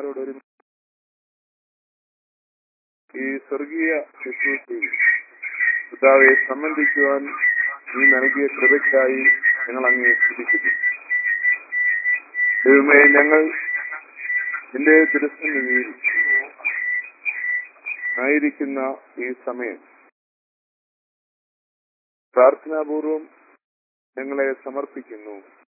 വിശുദ്ധന്മാരോട് ഒരു ഈ സ്വർഗീയ ശുശ്രൂഷയിൽ പിതാവെ സംബന്ധിക്കുവാൻ നീ നൽകിയ കൃപയ്ക്കായി ഞങ്ങൾ അങ്ങേ സ്തുതിക്കുന്നു ദൈവമേ ഞങ്ങൾ നിന്റെ തിരുസന്നിധിയിൽ ആയിരിക്കുന്ന ഈ സമയം പ്രാർത്ഥനാപൂർവം ഞങ്ങളെ സമർപ്പിക്കുന്നു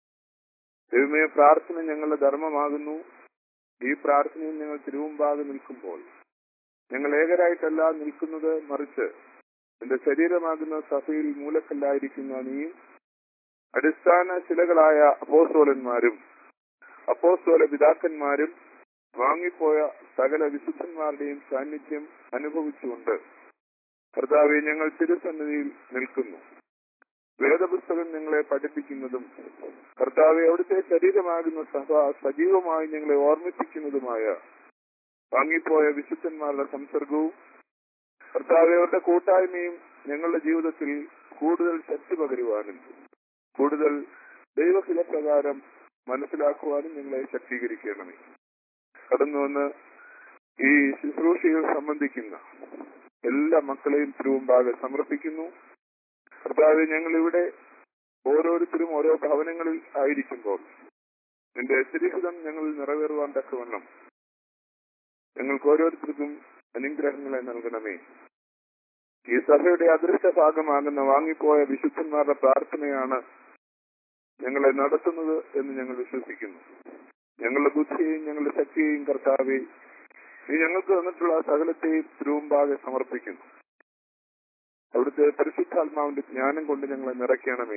ദൈവമേ പ്രാർത്ഥന ഞങ്ങളുടെ ധർമ്മമാകുന്നു ഈ പ്രാർത്ഥനയിൽ ഞങ്ങൾ തിരുവുമ്പാകെ നിൽക്കുമ്പോൾ ഞങ്ങൾ ഏകരായിട്ടല്ല നിൽക്കുന്നത് മറിച്ച് എന്റെ ശരീരമാകുന്ന സഭയിൽ മൂലക്കല്ലായിരിക്കുന്ന നീയും അടിസ്ഥാന ശിലകളായ അപ്പോസ്തോലന്മാരും അപ്പോസ്തോല പിതാക്കന്മാരും വാങ്ങിപ്പോയ സകല വിശുദ്ധന്മാരുടെയും സാന്നിധ്യം അനുഭവിച്ചുകൊണ്ട് കർത്താവെ ഞങ്ങൾ തിരുസന്നിധിയിൽ നിൽക്കുന്നു വേദപുസ്തകം ഞങ്ങളെ പഠിപ്പിക്കുന്നതും കർത്താവെ അവിടുത്തെ ശരീരമാകുന്ന സഭ സജീവമായി ഞങ്ങളെ ഓർമ്മിപ്പിക്കുന്നതുമായ വാങ്ങിപ്പോയ വിശുദ്ധന്മാരുടെ സംസർഗവും കർത്താവെ അവരുടെ കൂട്ടായ്മയും ഞങ്ങളുടെ ജീവിതത്തിൽ കൂടുതൽ ശക്തി പകരുവാനും കൂടുതൽ ദൈവഹിതപ്രകാരം മനസ്സിലാക്കുവാനും ഞങ്ങളെ ശക്തീകരിക്കണമേ കടന്നു വന്ന് ഈ ശുശ്രൂഷയിൽ സംബന്ധിക്കുന്ന എല്ലാ മക്കളെയും തിരുവുമ്പാകെ സമർപ്പിക്കുന്നു കർത്താവ് ഞങ്ങൾ ഇവിടെ ഓരോരുത്തരും ഓരോ ഭവനങ്ങളിൽ ആയിരിക്കുമ്പോൾ നിന്റെ തിരിഹിതം ഞങ്ങൾ നിറവേറുവാൻ തക്കവണ്ണം ഞങ്ങൾക്ക് ഓരോരുത്തർക്കും അനുഗ്രഹങ്ങളെ നൽകണമേ ഈ സഭയുടെ അദൃശ്യ ഭാഗമാകുന്ന വാങ്ങിപ്പോയ വിശുദ്ധന്മാരുടെ പ്രാർത്ഥനയാണ് ഞങ്ങളെ നടത്തുന്നത് എന്ന് ഞങ്ങൾ വിശ്വസിക്കുന്നു ഞങ്ങളുടെ ബുദ്ധിയെയും ഞങ്ങളുടെ ശക്തിയെയും കർത്താവെ നീ ഞങ്ങൾക്ക് തന്നിട്ടുള്ള സകലത്തെയും തിരുവുമ്പാകെ സമർപ്പിക്കുന്നു അവിടുത്തെ പരിശുദ്ധാത്മാവിന്റെ ജ്ഞാനം കൊണ്ട് ഞങ്ങളെ നിറയ്ക്കണമേ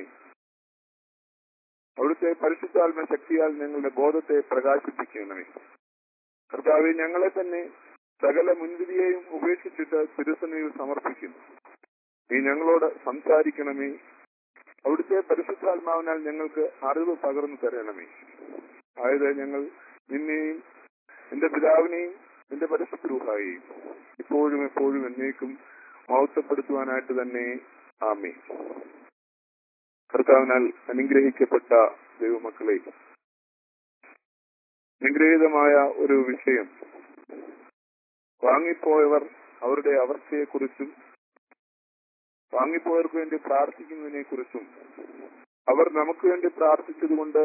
അവിടുത്തെ പരിശുദ്ധാത്മ ശക്തിയാൽ ഞങ്ങളുടെ ബോധത്തെ പ്രകാശിപ്പിക്കണമേ കർത്താവെ ഞങ്ങളെ തന്നെ സകല മുൻവിധിയെയും ഉപേക്ഷിച്ചിട്ട് തിരുസനയിൽ സമർപ്പിക്കുന്നു നീ ഞങ്ങളോട് സംസാരിക്കണമേ അവിടുത്തെ പരിശുദ്ധാത്മാവിനാൽ ഞങ്ങൾക്ക് അറിവ് പകർന്നു തരണമേ അതായത് ഞങ്ങൾ നിന്നെയും നിന്റെ പിതാവിനെയും നിന്റെ പരിശുദ്ധരൂഹായെയും ഇപ്പോഴും എപ്പോഴും എന്നേക്കും മഹത്വപ്പെടുത്തുവാനായിട്ട് തന്നെ ആമേ കർത്താവിനാൽ അനുഗ്രഹിക്കപ്പെട്ട ദൈവമക്കളെ അനുഗ്രഹീതമായ ഒരു വിഷയം വാങ്ങിപ്പോയവർ അവരുടെ അവസ്ഥയെക്കുറിച്ചും വാങ്ങിപ്പോയവർക്ക് വേണ്ടി പ്രാർത്ഥിക്കുന്നതിനെ കുറിച്ചും അവർ നമുക്ക് വേണ്ടി പ്രാർത്ഥിച്ചതുകൊണ്ട്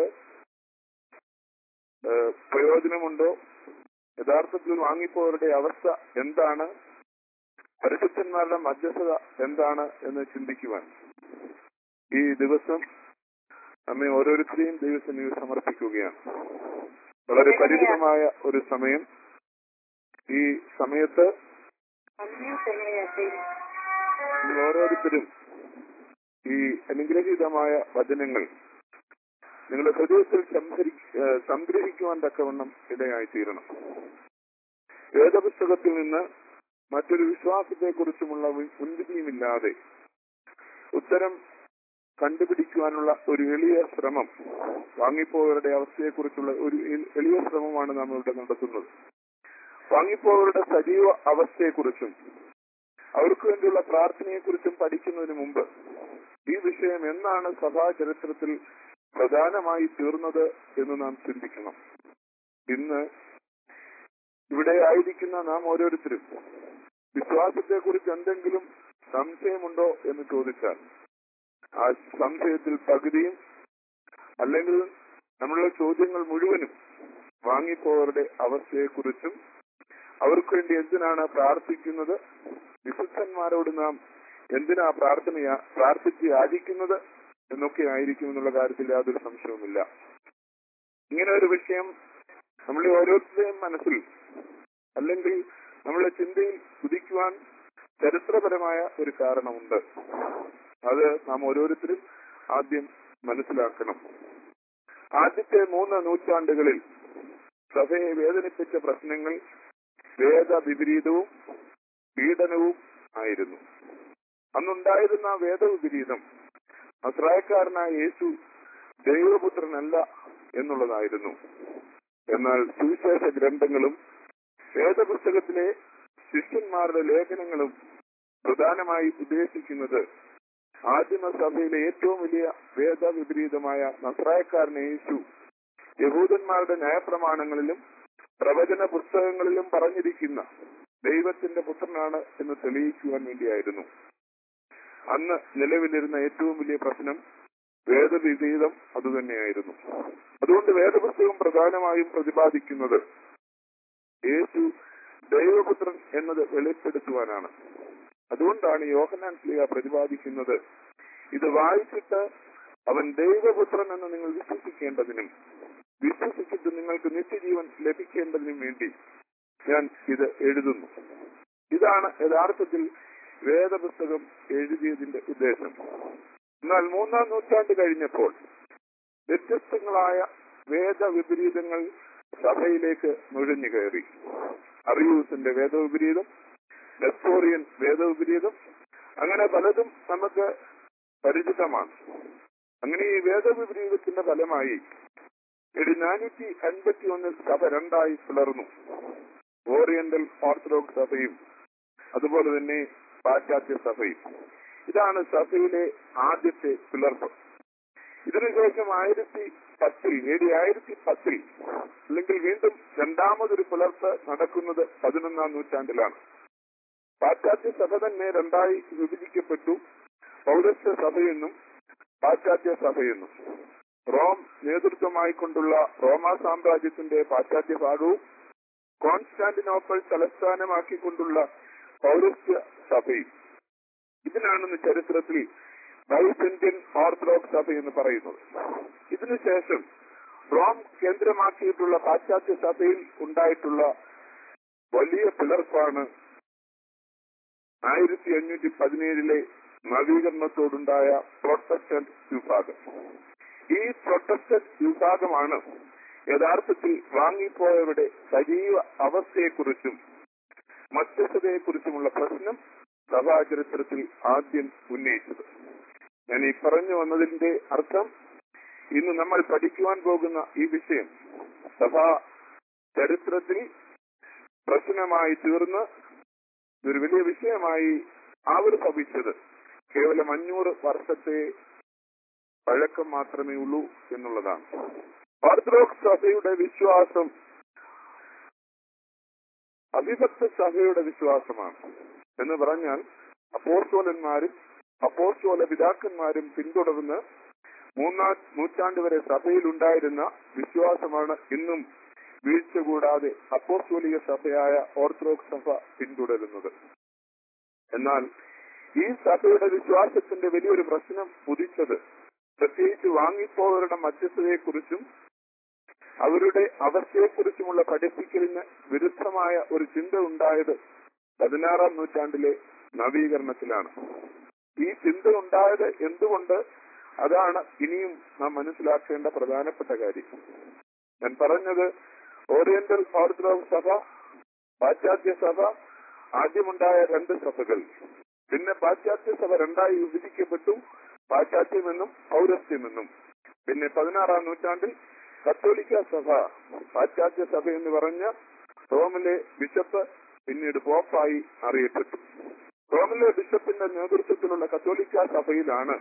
ഏഹ്, പ്രയോജനമുണ്ടോ യഥാർത്ഥത്തിൽ വാങ്ങിപ്പോയവരുടെ അവസ്ഥ എന്താണ് പരിശുദ്ധന്മാരുടെ മധ്യസ്ഥത എന്താണ് എന്ന് ചിന്തിക്കുവാൻ ഈ ദിവസം നമ്മെ ഓരോരുത്തരെയും ദൈവസന്നിധി സമർപ്പിക്കുകയാണ് വളരെ പരിമിതമായ ഒരു സമയം ഈ സമയത്ത് നിങ്ങൾ ഓരോരുത്തരും ഈ അനുഗ്രഹീതമായ വചനങ്ങൾ നിങ്ങളുടെ ഹൃദയത്തിൽ സംഭരി ഏഹ് സംഗ്രഹിക്കുവാൻ തക്കവണ്ണം ഇടയായി തീരണം വേദപുസ്തകത്തിൽ നിന്ന് മറ്റൊരു വിശ്വാസത്തെക്കുറിച്ചുമുള്ള വി- മുൻവിധിയുമില്ലാതെ ഉത്തരം കണ്ടുപിടിക്കുവാനുള്ള ഒരു എളിയ ശ്രമം വാങ്ങിപ്പോയവരുടെ അവസ്ഥയെക്കുറിച്ചുള്ള ഒരു എ- എളിയ ശ്രമമാണ് നാം ഇവിടെ നടത്തുന്നത് വാങ്ങിപ്പോയവരുടെ സജീവ അവസ്ഥയെക്കുറിച്ചും അവർക്ക് വേണ്ടിയുള്ള പ്രാർത്ഥനയെക്കുറിച്ചും പഠിക്കുന്നതിന് മുമ്പ് ഈ വിഷയം എന്നാണ് സഭാ ചരിത്രത്തിൽ പ്രധാനമായി തീർന്നത് എന്ന് നാം ചിന്തിക്കണം ഇന്ന് ഇവിടെ ആയിരിക്കുന്ന നാം ഓരോരുത്തരും വിശ്വാസത്തെക്കുറിച്ച് എന്തെങ്കിലും സംശയമുണ്ടോ എന്ന് ചോദിച്ചാൽ ആ സംശയത്തിൽ പകുതിയും അല്ലെങ്കിൽ നമ്മളുടെ ചോദ്യങ്ങൾ മുഴുവനും വാങ്ങിപ്പോവരുടെ അവസ്ഥയെക്കുറിച്ചും അവർക്ക് വേണ്ടി എന്തിനാണ് പ്രാർത്ഥിക്കുന്നത് വിശുദ്ധന്മാരോട് നാം എന്തിനാ പ്രാർത്ഥന പ്രാർത്ഥിച്ച് യാചിക്കുന്നത് എന്നൊക്കെ ആയിരിക്കും എന്നുള്ള കാര്യത്തിൽ യാതൊരു സംശയവുമില്ല ഇങ്ങനെ ഒരു വിഷയം നമ്മളെ ഓരോരുത്തരുടെയും മനസ്സിൽ അല്ലെങ്കിൽ നമ്മളെ ചിന്തയിൽ ഉദിക്കുവാൻ ചരിത്രപരമായ ഒരു കാരണമുണ്ട് അത് നാം ഓരോരുത്തരും ആദ്യം മനസ്സിലാക്കണം ആദ്യത്തെ മൂന്ന് നൂറ്റാണ്ടുകളിൽ സഭയെ വേദനിപ്പിച്ച പ്രശ്നങ്ങൾ വേദ വിപരീതവും പീഡനവും ആയിരുന്നു അന്നുണ്ടായിരുന്ന വേദവിപരീതം അസ്രായക്കാരനായ യേശു ദൈവപുത്രനല്ല എന്നുള്ളതായിരുന്നു എന്നാൽ സുവിശേഷ ഗ്രന്ഥങ്ങളും വേദപുസ്തകത്തിലെ ശിഷ്യന്മാരുടെ ലേഖനങ്ങളും പ്രധാനമായി ഉദ്ദേശിക്കുന്നത് ആദിമസഭയിലെ ഏറ്റവും വലിയ വേദവിപരീതമായ നസ്രായക്കാരനെ യേശു യഹൂദന്മാരുടെ ന്യായപ്രമാണങ്ങളിലും പ്രവചന പുസ്തകങ്ങളിലും പറഞ്ഞിരിക്കുന്ന ദൈവത്തിന്റെ പുത്രനാണ് എന്ന് തെളിയിക്കുവാൻ വേണ്ടിയായിരുന്നു അന്ന് നിലവിലിരുന്ന ഏറ്റവും വലിയ പ്രശ്നം വേദവിധീതം അതുതന്നെയായിരുന്നു അതുകൊണ്ട് വേദപുസ്തകം പ്രധാനമായും പ്രതിപാദിക്കുന്നത് യേശു ദൈവപുത്രൻ എന്നത് വെളിപ്പെടുത്തുവാനാണ് അതുകൊണ്ടാണ് യോഹനാൻ സ്ലിയ പ്രതിപാദിക്കുന്നത് ഇത് വായിച്ചിട്ട് അവൻ ദൈവപുത്രൻ എന്ന് നിങ്ങൾ വിശ്വസിക്കേണ്ടതിനും വിശ്വസിച്ചിട്ട് നിങ്ങൾക്ക് നിത്യജീവൻ ലഭിക്കേണ്ടതിനും വേണ്ടി ഞാൻ ഇത് എഴുതുന്നു ഇതാണ് യഥാർത്ഥത്തിൽ വേദപുസ്തകം എഴുതിയതിന്റെ ഉദ്ദേശം എന്നാൽ മൂന്നാം നൂറ്റാണ്ട് കഴിഞ്ഞപ്പോൾ വ്യത്യസ്തങ്ങളായ വേദവിപരീതങ്ങൾ സഭയിലേക്ക് നുഴഞ്ഞു കയറി അറിയൂസിന്റെ വേദവിപരീതം നെസ്തോറിയൻ വേദവിപരീതം അങ്ങനെ പലതും നമുക്ക് പരിചിതമാണ് അങ്ങനെ ഈ വേദവിപരീതത്തിന്റെ ഫലമായി എടി നാനൂറ്റി അൻപത്തി ഒന്നിൽ സഭ രണ്ടായി പിളർന്നു ഓറിയന്റൽ ഓർത്തഡോക്സ് സഭയും അതുപോലെ തന്നെ പാശ്ചാത്യ സഭയും ഇതാണ് സഭയിലെ ആദ്യത്തെ പിളർപ്പ് ഇതിനുശേഷം ആയിരത്തി പത്തിൽ എ ഡി ആയിരത്തി പത്തിൽ അല്ലെങ്കിൽ വീണ്ടും രണ്ടാമതൊരു പിളർപ്പ് നടക്കുന്നത് പതിനൊന്നാം നൂറ്റാണ്ടിലാണ് പാശ്ചാത്യ സഭ തന്നെ രണ്ടായി വിഭജിക്കപ്പെട്ടു പൗരസ്ത്യ സഭയെന്നും പാശ്ചാത്യ സഭയെന്നും റോം നേതൃത്വമായിക്കൊണ്ടുള്ള റോമാ സാമ്രാജ്യത്തിന്റെ പാശ്ചാത്യ ഭാഗവും കോൺസ്റ്റാന്റിനോപ്പൾ തലസ്ഥാനമാക്കിക്കൊണ്ടുള്ള പൗരസ്ത്യ സഭയും ഇതിനാണെന്ന് ചരിത്രത്തിൽ ബൈസെന്റിയൻ ഓർത്തഡോക്സ് സഭ എന്ന് പറയുന്നത് ഇതിനുശേഷം റോം കേന്ദ്രമാക്കിയിട്ടുള്ള പാശ്ചാത്യ സഭയിൽ ഉണ്ടായിട്ടുള്ള വലിയ പിളർപ്പാണ് ആയിരത്തി അഞ്ഞൂറ്റി പതിനേഴിലെ നവീകരണത്തോടുണ്ടായ പ്രൊട്ടസ്റ്റന്റ് വിഭാഗം ഈ പ്രൊട്ടസ്റ്റന്റ് വിഭാഗമാണ് യഥാർത്ഥത്തിൽ വാങ്ങിപ്പോയവരുടെ സജീവ അവസ്ഥയെക്കുറിച്ചും മധ്യസ്ഥതയെക്കുറിച്ചുമുള്ള പ്രശ്നം സഭാചരിത്രത്തിൽ ആദ്യം ഉന്നയിച്ചത് ഞാൻ ഈ പറഞ്ഞു വന്നതിന്റെ അർത്ഥം ഇന്ന് നമ്മൾ പഠിക്കുവാൻ പോകുന്ന ഈ വിഷയം സഭാ ചരിത്രത്തിൽ പ്രശ്നമായി തീർന്ന് ഒരു വലിയ വിഷയമായി ആവിർഭവിച്ചത് കേവലം അഞ്ഞൂറ് വർഷത്തെ പഴക്കം മാത്രമേ ഉള്ളൂ എന്നുള്ളതാണ് ഓർത്തഡോക്സ് സഭയുടെ വിശ്വാസം അവിഭക്ത സഭയുടെ വിശ്വാസമാണ് എന്ന് പറഞ്ഞാൽ അപ്പോസ്റ്റോലന്മാരും അപ്പോസ്റ്റോല പിതാക്കന്മാരും പിന്തുടർന്ന് മൂന്നാം നൂറ്റാണ്ട് വരെ സഭയിൽ ഉണ്ടായിരുന്ന വിശ്വാസമാണ് ഇന്നും വീഴ്ച കൂടാതെ അപ്പോസ്റ്റോലിക സഭയായ ഓർത്തഡോക്സ് സഭ പിന്തുടരുന്നത് എന്നാൽ ഈ സഭയുടെ വിശ്വാസത്തിന്റെ വലിയൊരു പ്രശ്നം ഉദിച്ചത് പ്രത്യേകിച്ച് വാങ്ങിപ്പോവരുടെ മധ്യസ്ഥതയെക്കുറിച്ചും അവരുടെ അവസ്ഥയെക്കുറിച്ചുമുള്ള പഠിപ്പിക്കലിന് വിരുദ്ധമായ ഒരു ചിന്ത ഉണ്ടായത് പതിനാറാം നൂറ്റാണ്ടിലെ നവീകരണത്തിലാണ് ഈ ചിന്ത ഉണ്ടായത് എന്തുകൊണ്ട് അതാണ് ഇനിയും നാം മനസ്സിലാക്കേണ്ട പ്രധാനപ്പെട്ട കാര്യം ഞാൻ പറഞ്ഞത് ഓറിയന്റൽ ഓർത്തഡോക്സ് സഭ പാശ്ചാത്യ സഭ ആദ്യമുണ്ടായ രണ്ട് സഭകൾ പിന്നെ പാശ്ചാത്യ സഭ രണ്ടായി വിഭജിക്കപ്പെട്ടു പാശ്ചാത്യമെന്നും പൗരസ്ത്യമെന്നും പിന്നെ പതിനാറാം നൂറ്റാണ്ടിൽ കത്തോലിക്ക സഭ പാശ്ചാത്യ സഭ എന്ന് പറഞ്ഞ റോമിലെ ബിഷപ്പ് പിന്നീട് പോപ്പായി അറിയപ്പെട്ടു റോമിലെ ബിഷപ്പിന്റെ നേതൃത്വത്തിലുള്ള കത്തോലിക്ക സഭയിലാണ്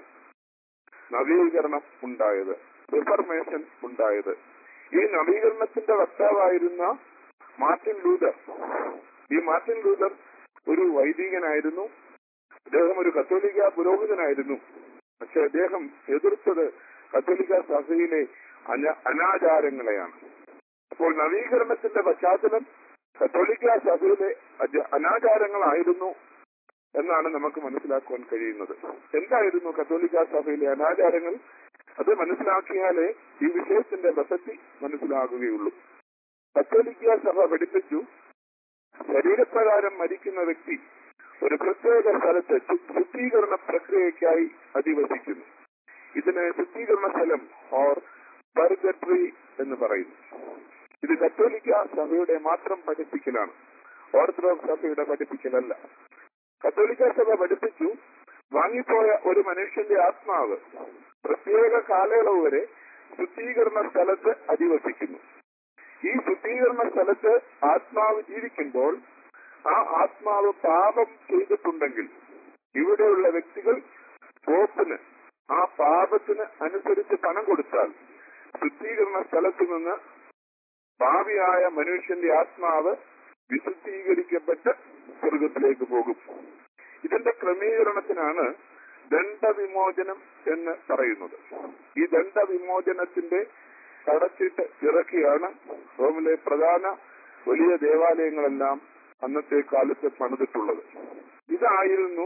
നവീകരണം ഉണ്ടായത് റിഫർമേഷൻ ഉണ്ടായത് ഈ നവീകരണത്തിന്റെ വക്താവായിരുന്ന മാർട്ടിൻ ലൂതർ ഈ മാർട്ടിൻ ലൂതർ ഒരു വൈദികനായിരുന്നു അദ്ദേഹം ഒരു കത്തോലിക്ക പുരോഹിതനായിരുന്നു പക്ഷെ അദ്ദേഹം എതിർത്തത് കത്തോലിക്ക സഭയിലെ അന അനാചാരങ്ങളെയാണ് അപ്പോൾ നവീകരണത്തിന്റെ പശ്ചാത്തലം കത്തോലിക്ക സഭയിലെ അജ- അനാചാരങ്ങളായിരുന്നു എന്നാണ് നമുക്ക് മനസ്സിലാക്കുവാൻ കഴിയുന്നത് എന്തായിരുന്നു കത്തോലിക്ക സഭയിലെ അനാചാരങ്ങൾ അത് മനസ്സിലാക്കിയാലേ ഈ വിഷയത്തിന്റെ പ്രസക്തി മനസ്സിലാകുകയുള്ളൂ കത്തോലിക്ക സഭ പഠിപ്പിച്ചു ശരീരപ്രകാരം മരിക്കുന്ന വ്യക്തി ഒരു പ്രത്യേക സ്ഥലത്ത് ശു- ശുദ്ധീകരണ പ്രക്രിയയ്ക്കായി അധിവസിക്കുന്നു ഇതിന് ശുദ്ധീകരണ സ്ഥലം ഓർ പർഗട്രി എന്ന് പറയുന്നു ഇത് കത്തോലിക്ക സഭയുടെ മാത്രം പഠിപ്പിക്കലാണ് ഓർത്തഡോക്സ് സഭയുടെ പഠിപ്പിക്കലല്ല കത്തോലിക്ക സഭ പഠിപ്പിച്ചു വാങ്ങിപ്പോയ ഒരു മനുഷ്യന്റെ ആത്മാവ് പ്രത്യേക കാലയളവ് വരെ ശുദ്ധീകരണ സ്ഥലത്ത് അധിവസിക്കുന്നു ഈ ശുദ്ധീകരണ സ്ഥലത്ത് ആത്മാവ് ജീവിക്കുമ്പോൾ ആ ആത്മാവ് പാപം ചെയ്തിട്ടുണ്ടെങ്കിൽ ഇവിടെയുള്ള വ്യക്തികൾ പോപ്പിന് ആ പാപത്തിന് അനുസരിച്ച് പണം കൊടുത്താൽ ശുദ്ധീകരണ സ്ഥലത്ത് നിന്ന് ഭാവിയായ മനുഷ്യന്റെ ആത്മാവ് വിശുദ്ധീകരിക്കപ്പെട്ട് സ്വർഗത്തിലേക്ക് പോകും ഇതിന്റെ ക്രമീകരണത്തിനാണ് ദണ്ഡവിമോചനം എന്ന് പറയുന്നത് ഈ ദണ്ഡവിമോചനത്തിന്റെ കടച്ചിട്ട് ഇറക്കിയാണ് റോമിലെ പ്രധാന വലിയ ദേവാലയങ്ങളെല്ലാം അന്നത്തെ കാലത്ത് പണിതിട്ടുള്ളത് ഇതായിരുന്നു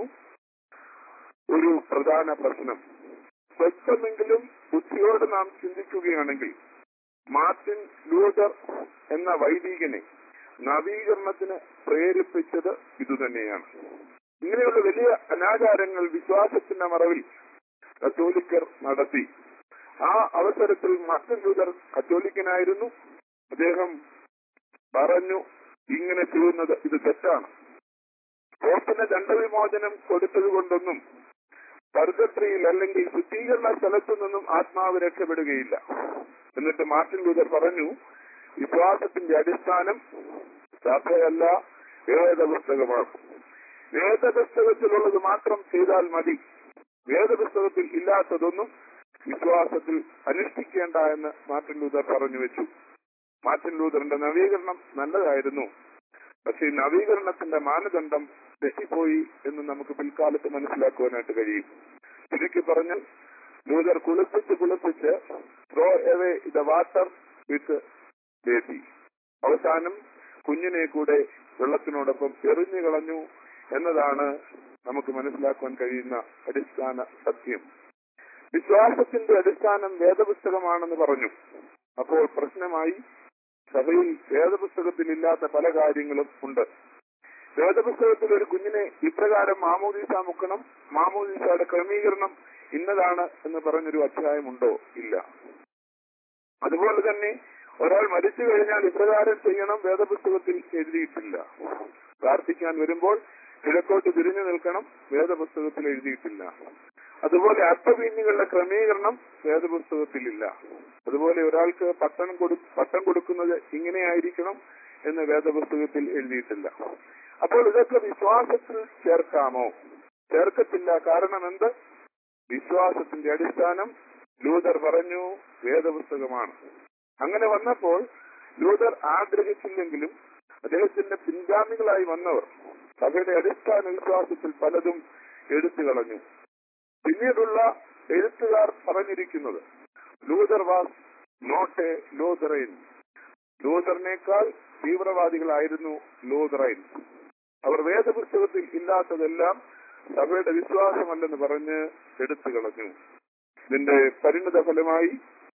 ഒരു പ്രധാന പ്രശ്നം സ്വച്ഛമെങ്കിലും ബുദ്ധിയോട് നാം ചിന്തിക്കുകയാണെങ്കിൽ മാർട്ടിൻ ലൂതർ എന്ന വൈദികനെ നവീകരണത്തിന് പ്രേരിപ്പിച്ചത് ഇതുതന്നെയാണ് ഇങ്ങനെയുള്ള വലിയ അനാചാരങ്ങൾ വിശ്വാസത്തിന്റെ മറവിൽ കത്തോലിക്കർ നടത്തി ആ അവസരത്തിൽ മാർട്ടിൻ ലൂതർ കത്തോലിക്കനായിരുന്നു അദ്ദേഹം പറഞ്ഞു ഇങ്ങനെ ചെയ്യുന്നത് ഇത് തെറ്റാണ് പോപ്പിന് ദണ്ഡവിമോചനം കൊടുത്തത് കൊണ്ടൊന്നും പർഗത്രിയിൽ അല്ലെങ്കിൽ ശുദ്ധീകരണ സ്ഥലത്തു നിന്നും ആത്മാവ് രക്ഷപ്പെടുകയില്ല എന്നിട്ട് മാർട്ടിൻ ലൂതർ പറഞ്ഞു വിശ്വാസത്തിന്റെ അടിസ്ഥാനം സഭയല്ല വേദപുസ്തകമാണ് വേദപുസ്തകത്തിലുള്ളത് മാത്രം ചെയ്താൽ മതി വേദപുസ്തകത്തിൽ ഇല്ലാത്തതൊന്നും വിശ്വാസത്തിൽ അനുഷ്ഠിക്കേണ്ട എന്ന് മാർട്ടിൻ ലൂതർ പറഞ്ഞു വെച്ചു മാർട്ടിൻ ലൂതറിന്റെ നവീകരണം നല്ലതായിരുന്നു പക്ഷേ ഈ നവീകരണത്തിന്റെ മാനദണ്ഡം തെറ്റിപ്പോയി എന്ന് നമുക്ക് പിൽക്കാലത്ത് മനസ്സിലാക്കുവാനായിട്ട് കഴിയും ചുരുക്കി പറഞ്ഞാൽ ലൂതർ കുളിപ്പിച്ച് കുളിപ്പിച്ച് throw away the water with baby അവസാനം കുഞ്ഞിനെ കൂടെ വെള്ളത്തിനോടൊപ്പം എറിഞ്ഞു കളഞ്ഞു എന്നതാണ് നമുക്ക് മനസ്സിലാക്കുവാൻ കഴിയുന്ന അടിസ്ഥാന സത്യം വിശ്വാസത്തിന്റെ അടിസ്ഥാനം വേദപുസ്തകമാണെന്ന് പറഞ്ഞു അപ്പോൾ പ്രശ്നമായി സഭയിൽ വേദപുസ്തകത്തിൽ ഇല്ലാത്ത പല കാര്യങ്ങളും ഉണ്ട് വേദപുസ്തകത്തിൽ ഒരു കുഞ്ഞിനെ ഇപ്രകാരം മാമോദീസ മുക്കണം മാമോദീസയുടെ ക്രമീകരണം ഇന്നതാണ് എന്ന് പറഞ്ഞൊരു അധ്യായമുണ്ടോ ഇല്ല അതുപോലെ തന്നെ ഒരാൾ മരിച്ചു കഴിഞ്ഞാൽ ഇപ്രകാരം ചെയ്യണം വേദപുസ്തകത്തിൽ എഴുതിയിട്ടില്ല പ്രാർത്ഥിക്കാൻ വരുമ്പോൾ കിഴക്കോട്ട് തിരിഞ്ഞു നിൽക്കണം വേദപുസ്തകത്തിൽ എഴുതിയിട്ടില്ല അതുപോലെ അർത്ഥവീഞ്ഞുകളുടെ ക്രമീകരണം വേദപുസ്തകത്തിലില്ല അതുപോലെ ഒരാൾക്ക് പട്ടം കൊടു പട്ടം കൊടുക്കുന്നത് ഇങ്ങനെയായിരിക്കണം എന്ന് വേദപുസ്തകത്തിൽ എഴുതിയിട്ടില്ല അപ്പോൾ ഇതൊക്കെ വിശ്വാസത്തിൽ ചേർക്കാമോ ചേർക്കത്തില്ല കാരണം എന്ത് വിശ്വാസത്തിന്റെ അടിസ്ഥാനം ലൂതർ പറഞ്ഞു വേദപുസ്തകമാണ് അങ്ങനെ വന്നപ്പോൾ ലൂതർ ആഗ്രഹിച്ചില്ലെങ്കിലും അദ്ദേഹത്തിന്റെ പിൻഗാമികളായി വന്നവർ സഭയുടെ അടിസ്ഥാന വിശ്വാസത്തിൽ പലതും എടുത്തു കളഞ്ഞു പിന്നീടുള്ള എഴുത്തുകാർ പറഞ്ഞിരിക്കുന്നത് Luther was not a Lutheran ലൂതറിനേക്കാൾ തീവ്രവാദികളായിരുന്നു ലൂതറൈൻ അവർ വേദപുസ്തകത്തിൽ ഇല്ലാത്തതെല്ലാം സഭയുടെ വിശ്വാസമല്ലെന്ന് പറഞ്ഞ് എടുത്തു കളഞ്ഞു ഇതിന്റെ പരിണിത ഫലമായി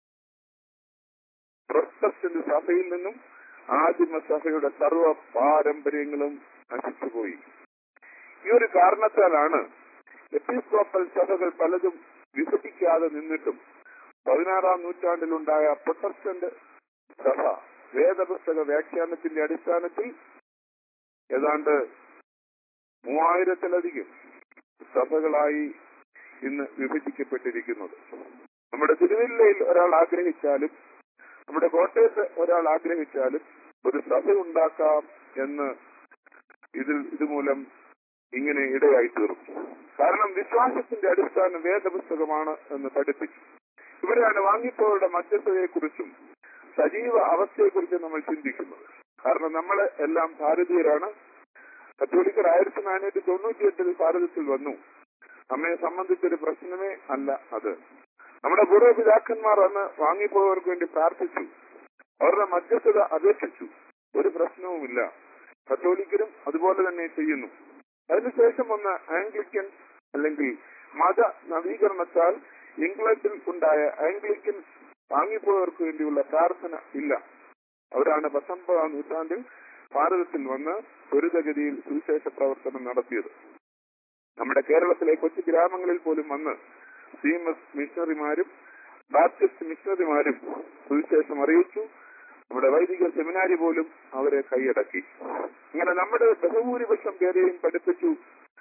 പ്രൊട്ടസ്റ്റന്റ് സഭയിൽ നിന്നും ആദിമ സഭയുടെ സർവ പാരമ്പര്യങ്ങളും നശിച്ചുപോയി ഈ ഒരു കാരണത്താലാണ് എപ്പിസ്കോപ്പൽ സഭകൾ പലതും വിഭജിക്കാതെ നിന്നിട്ടും പതിനാറാം നൂറ്റാണ്ടിലുണ്ടായ പ്രൊട്ടസ്റ്റന്റ് സഭ വേദപുസ്തക വ്യാഖ്യാനത്തിന്റെ അടിസ്ഥാനത്തിൽ ഏതാണ്ട് മൂവായിരത്തിലധികം സഭകളായി ഇന്ന് വിഭജിക്കപ്പെട്ടിരിക്കുന്നത് നമ്മുടെ തിരുവല്ലയിൽ ഒരാൾ ആഗ്രഹിച്ചാലും നമ്മുടെ കോട്ടയത്ത് ഒരാൾ ആഗ്രഹിച്ചാലും ഒരു സഭ ഉണ്ടാക്കാം എന്ന് ഇതിൽ ഇതുമൂലം ഇങ്ങനെ ഇടയായി തീർന്നു കാരണം വിശ്വാസത്തിന്റെ അടിസ്ഥാനം വേദപുസ്തകമാണ് എന്ന് പഠിപ്പിച്ചു ഇവിടെയാണ് വാങ്ങിപ്പോരുടെ മധ്യസ്ഥതയെക്കുറിച്ചും സജീവ അവസ്ഥയെക്കുറിച്ചും നമ്മൾ ചിന്തിക്കുന്നത് കാരണം നമ്മൾ എല്ലാം ഭാരതീയരാണ് കത്തോലിക്കർ ആയിരത്തി നാനൂറ്റി തൊണ്ണൂറ്റി എട്ടിൽ ഭാരതത്തിൽ വന്നു നമ്മെ സംബന്ധിച്ചൊരു പ്രശ്നമേ അല്ല അത് നമ്മുടെ പൂർവ്വപിതാക്കന്മാർ അന്ന് വാങ്ങിപ്പോയവർക്ക് വേണ്ടി പ്രാർത്ഥിച്ചു അവരുടെ മധ്യസ്ഥത അപേക്ഷിച്ചു ഒരു പ്രശ്നവുമില്ല കത്തോലിക്കരും അതുപോലെ തന്നെ ചെയ്യുന്നു അതിനുശേഷം വന്ന ആംഗ്ലിക്കൻ അല്ലെങ്കിൽ മത നവീകരണത്താൽ ഇംഗ്ലണ്ടിൽ ഉണ്ടായ ആംഗ്ലിക്കൻ വാങ്ങിപ്പോയവർക്ക് വേണ്ടിയുള്ള പ്രാർത്ഥന ഇല്ല അവരാണ് പത്തൊമ്പതാം നൂറ്റാണ്ടിൽ ഭാരതത്തിൽ വന്ന് ത്വരിതഗതിയിൽ സുവിശേഷ പ്രവർത്തനം നടത്തിയത് നമ്മുടെ കേരളത്തിലെ കൊച്ചു ഗ്രാമങ്ങളിൽ പോലും വന്ന് സീമസ് മിഷണറിമാരും ബാപ്റ്റിസ്റ്റ് മിഷണറിമാരും സുവിശേഷം അറിയിച്ചു നമ്മുടെ വൈദിക സെമിനാരി പോലും അവരെ കൈയടക്കി അങ്ങനെ നമ്മുടെ ബഹുഭൂരിപക്ഷം പേരെയും പഠിപ്പിച്ചു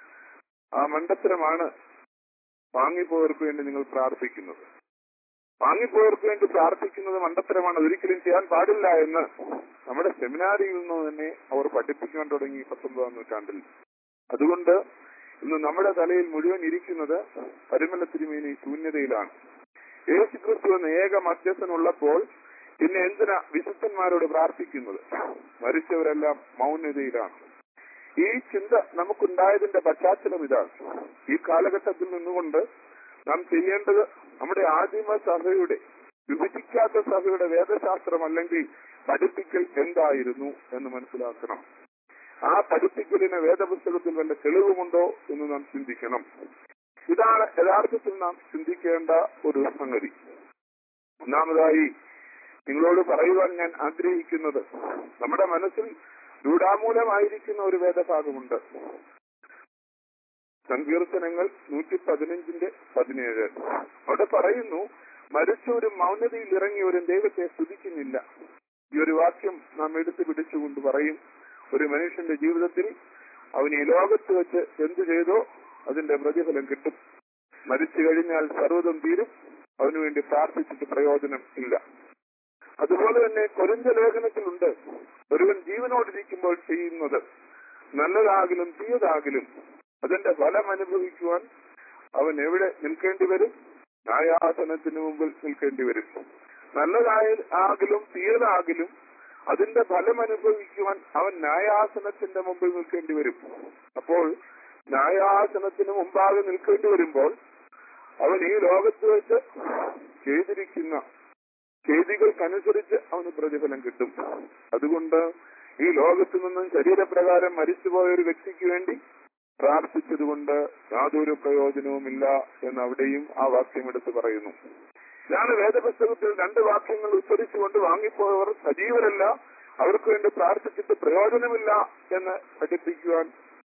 ആ മണ്ടത്തരമാണ് വാങ്ങിപ്പോയവർക്ക് വേണ്ടി നിങ്ങൾ പ്രാർത്ഥിക്കുന്നത് വാങ്ങിപ്പോയവർക്ക് വേണ്ടി പ്രാർത്ഥിക്കുന്നത് മണ്ടത്തരമാണ് ഒരിക്കലും ചെയ്യാൻ പാടില്ല എന്ന് നമ്മുടെ സെമിനാരിയിൽ നിന്ന് തന്നെ അവർ പഠിപ്പിക്കാൻ തുടങ്ങി പത്തൊമ്പതാം നൂറ്റാണ്ടിൽ അതുകൊണ്ട് ഇന്ന് നമ്മുടെ തലയിൽ മുഴുവൻ ഇരിക്കുന്നത് പരിമല തിരുമേനി ശൂന്യതയിലാണ് യേശു ക്രിസ്തു എന്ന ഏക മധ്യസ്ഥനുള്ളപ്പോൾ പിന്നെ എന്തിനാ വിശുദ്ധന്മാരോട് പ്രാർത്ഥിക്കുന്നത് മരിച്ചവരെല്ലാം മൗനതയിലാണ് ഈ ചിന്ത നമുക്കുണ്ടായതിന്റെ പശ്ചാത്തലം ഇതാണ് ഈ കാലഘട്ടത്തിൽ നിന്നുകൊണ്ട് നാം ചെയ്യേണ്ടത് നമ്മുടെ ആദിമ സഭയുടെ വിഭജിക്കാത്ത സഭയുടെ വേദശാസ്ത്രം അല്ലെങ്കിൽ പഠിപ്പിക്കൽ എന്തായിരുന്നു എന്ന് മനസ്സിലാക്കണം ആ പഠിപ്പിക്കലിന് വേദപുസ്തകത്തിൽ വല്ല തെളിവുമുണ്ടോ എന്ന് നാം ചിന്തിക്കണം ഇതാണ് യഥാർത്ഥത്തിൽ നാം ചിന്തിക്കേണ്ട ഒരു സംഗതി ഒന്നാമതായി നിങ്ങളോട് പറയുവാൻ ഞാൻ ആഗ്രഹിക്കുന്നത് നമ്മുടെ മനസ്സിൽ രൂഢാമൂലമായിരിക്കുന്ന ഒരു വേദഭാഗമുണ്ട് സങ്കീർത്തനങ്ങൾ നൂറ്റി പതിനഞ്ചിന്റെ പതിനേഴ് അവിടെ പറയുന്നു മരിച്ചവരും മൗനതയിൽ ഇറങ്ങിയവരും ദൈവത്തെ സ്തുതിക്കുന്നില്ല ഈ ഒരു വാക്യം നാം എടുത്തു പിടിച്ചുകൊണ്ട് പറയും ഒരു മനുഷ്യന്റെ ജീവിതത്തിൽ അവൻ ഈ ലോകത്ത് വെച്ച് എന്തു ചെയ്തോ അതിന്റെ പ്രതിഫലം കിട്ടും മരിച്ചു കഴിഞ്ഞാൽ സർവ്വതും തീരും അവനു വേണ്ടി പ്രാർത്ഥിച്ചിട്ട് പ്രയോജനം ഇല്ല അതുപോലെ തന്നെ കൊരിന്ത ലേഖനത്തിലുണ്ട് ഒരുവൻ ജീവനോടിരിക്കുമ്പോൾ ചെയ്യുന്നത് നല്ലതാകിലും തീയതാകിലും അതിന്റെ ഫലം അനുഭവിക്കുവാൻ അവൻ എവിടെ നിൽക്കേണ്ടി വരും ന്യായാസനത്തിന് മുമ്പിൽ നിൽക്കേണ്ടി വരും നല്ലതായ ആകിലും തീയതാകിലും അതിന്റെ ഫലം അനുഭവിക്കുവാൻ അവൻ ന്യായാസനത്തിന്റെ മുമ്പിൽ നിൽക്കേണ്ടി വരും അപ്പോൾ ന്യായാസനത്തിന് മുമ്പാകെ നിൽക്കേണ്ടി വരുമ്പോൾ അവൻ ഈ ലോകത്ത് വെച്ച് ചെയ്തിരിക്കുന്ന ചെയ്തികൾക്കനുസരിച്ച് അവന് പ്രതിഫലം കിട്ടും അതുകൊണ്ട് ഈ ലോകത്തു നിന്നും ശരീരപ്രകാരം മരിച്ചുപോയ ഒരു വ്യക്തിക്ക് വേണ്ടി പ്രാർത്ഥിച്ചതുകൊണ്ട് യാതൊരു പ്രയോജനവുമില്ല എന്ന് അവിടെയും ആ വാക്യം എടുത്ത് പറയുന്നു ഇതാണ് വേദപുസ്തകത്തിൽ രണ്ട് വാക്യങ്ങൾ ഉച്ചരിച്ചുകൊണ്ട് വാങ്ങിപ്പോയവർ സജീവരല്ല അവർക്ക് വേണ്ടി പ്രാർത്ഥിച്ചിട്ട് പ്രയോജനമില്ല എന്ന് പഠിപ്പിക്കുവാൻ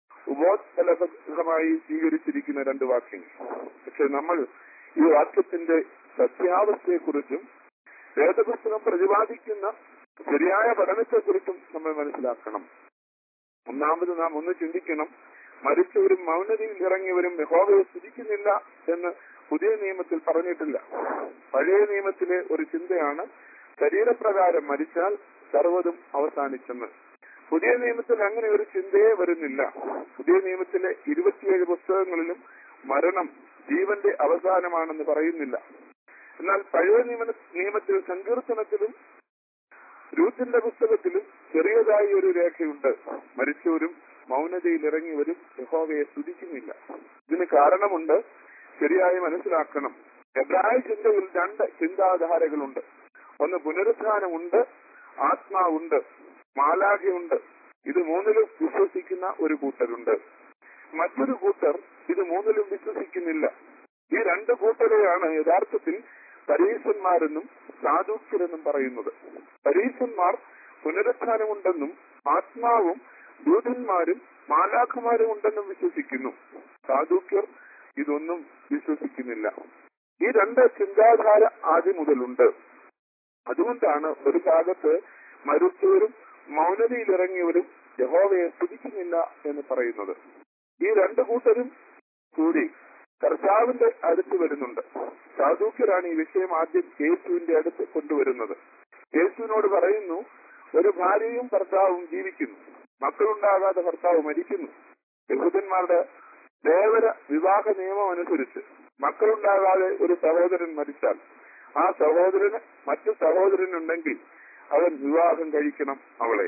ഉപോത്ഫലമായി സ്വീകരിച്ചിരിക്കുന്ന രണ്ട് വാക്യങ്ങൾ പക്ഷെ നമ്മൾ ഈ വാക്യത്തിന്റെ സത്യാവസ്ഥയെക്കുറിച്ചും വേദപുസ്തകം പ്രതിപാദിക്കുന്ന ശരിയായ പഠനത്തെക്കുറിച്ചും നമ്മൾ മനസ്സിലാക്കണം ഒന്നാമത് നാം ഒന്ന് ചിന്തിക്കണം മരിച്ചവരും മൗനതയിൽ ഇറങ്ങിയവരും യഹോവയെ സ്തുതിക്കുന്നില്ല എന്ന് പുതിയ നിയമത്തിൽ പറഞ്ഞിട്ടില്ല പഴയ നിയമത്തിലെ ഒരു ചിന്തയാണ് ശരീരപ്രകാരം മരിച്ചാൽ സർവ്വതും അവസാനിച്ചെന്ന് പുതിയ നിയമത്തിൽ അങ്ങനെ ഒരു ചിന്തയെ വരുന്നില്ല പുതിയ നിയമത്തിലെ ഇരുപത്തിയേഴ് പുസ്തകങ്ങളിലും മരണം ജീവന്റെ അവസാനമാണെന്ന് പറയുന്നില്ല എന്നാൽ പഴയ നിയമ നിയമത്തിൽ സങ്കീർത്തനത്തിലും രൂത്തിന്റെ പുസ്തകത്തിലും ചെറിയതായി ഒരു രേഖയുണ്ട് മരിച്ചവരും മൗനതയിൽ ഇറങ്ങിയവരും യഹോവയെ സ്തുതിക്കുന്നില്ല ഇതിന് കാരണമുണ്ട് ശരിയായി മനസ്സിലാക്കണം എബ്രായ ചിന്തയിൽ രണ്ട് ചിന്താധാരകളുണ്ട് ഒന്ന് പുനരുത്ഥാനമുണ്ട് ആത്മാവുണ്ട് മാലാഖയുണ്ട് ഇത് മൂന്നിലും വിശ്വസിക്കുന്ന ഒരു കൂട്ടരുണ്ട് മറ്റൊരു കൂട്ടർ ഇത് മൂന്നിലും വിശ്വസിക്കുന്നില്ല ഈ രണ്ട് കൂട്ടരെയാണ് യഥാർത്ഥത്തിൽ പരീശന്മാരെന്നും സാധുക്യരെന്നും പറയുന്നത് പരീശന്മാർ പുനരുത്ഥാനമുണ്ടെന്നും ആത്മാവും ദൂതന്മാരും മാലാഖമാരും ഉണ്ടെന്നും വിശ്വസിക്കുന്നു സാധുക്യർ ഇതൊന്നും വിശ്വസിക്കുന്നില്ല ഈ രണ്ട് ചിന്താധാര ആദ്യം മുതലുണ്ട് അതുകൊണ്ടാണ് ഒരു ഭാഗത്ത് മരിച്ചവരും മൗനതയിലിറങ്ങിയവരും യഹോവയെ സ്തുതിക്കുന്നില്ല എന്ന് പറയുന്നത് ഈ രണ്ട് കൂട്ടരും കൂടി കർത്താവിന്റെ അടുത്ത് വരുന്നുണ്ട് സാധുക്യരാണ് ഈ വിഷയം ആദ്യം യേശുവിന്റെ അടുത്ത് കൊണ്ടുവരുന്നത് യേശുവിനോട് പറയുന്നു ഒരു ഭാര്യയും ഭർത്താവും ജീവിക്കുന്നു മക്കളുണ്ടാകാതെ ഭർത്താവ് മരിക്കുന്നു യഹൂദന്മാരുടെ ദേവര വിവാഹ നിയമം അനുസരിച്ച് മക്കളുണ്ടാകാതെ ഒരു സഹോദരൻ മരിച്ചാൽ ആ സഹോദരന് മറ്റു സഹോദരനുണ്ടെങ്കിൽ അവൻ വിവാഹം കഴിക്കണം അവളെ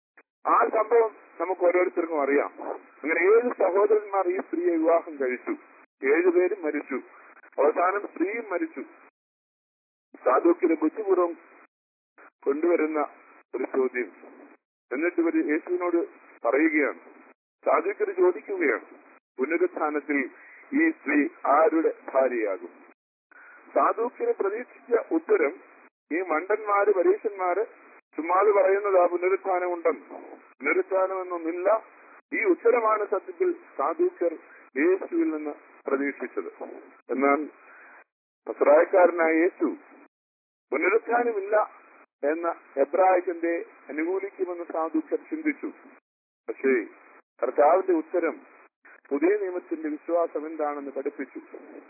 ആ സംഭവം നമുക്ക് ഓരോരുത്തർക്കും അറിയാം അങ്ങനെ ഏഴ് സഹോദരന്മാർ ഈ സ്ത്രീയെ വിവാഹം കഴിച്ചു ഏഴുപേരും മരിച്ചു അവസാനം സ്ത്രീയും മരിച്ചു സാധുക്കിന് ബുദ്ധിപൂർവ്വം കൊണ്ടുവരുന്ന ഒരു ചോദ്യം എന്നിട്ട് ഇവർ യേശുവിനോട് പറയുകയാണ് സാധുക്കര് ചോദിക്കുകയാണ് പുനരുത്ഥാനത്തിൽ ഈ സ്ത്രീ ആരുടെ ഭാര്യയാകും സാധുക്കിന് പ്രതീക്ഷിച്ച ഉത്തരം ഈ മണ്ടന്മാര് പരീക്ഷന്മാര് ചുമ്മാത് പറയുന്നത് ആ പുനരുത്ഥാനം ഉണ്ടെന്ന് പുനരുത്ഥാനമൊന്നുമില്ല ഈ ഉത്തരമാണ് സത്യത്തിൽ സാധുക്കർ യേശുവിൽ നിന്ന് പ്രതീക്ഷിച്ചത് എന്നാൽ പസ്രായക്കാരനായ യേശു പുനരുത്ഥാനമില്ല എന്ന എബ്രായത്തിന്റെ അനുകൂലിക്കുമെന്ന് സാധുക്കർ ചിന്തിച്ചു പക്ഷേ കർത്താവിന്റെ ഉത്തരം പുതിയ നിയമത്തിന്റെ വിശ്വാസം എന്താണെന്ന് പഠിപ്പിച്ചു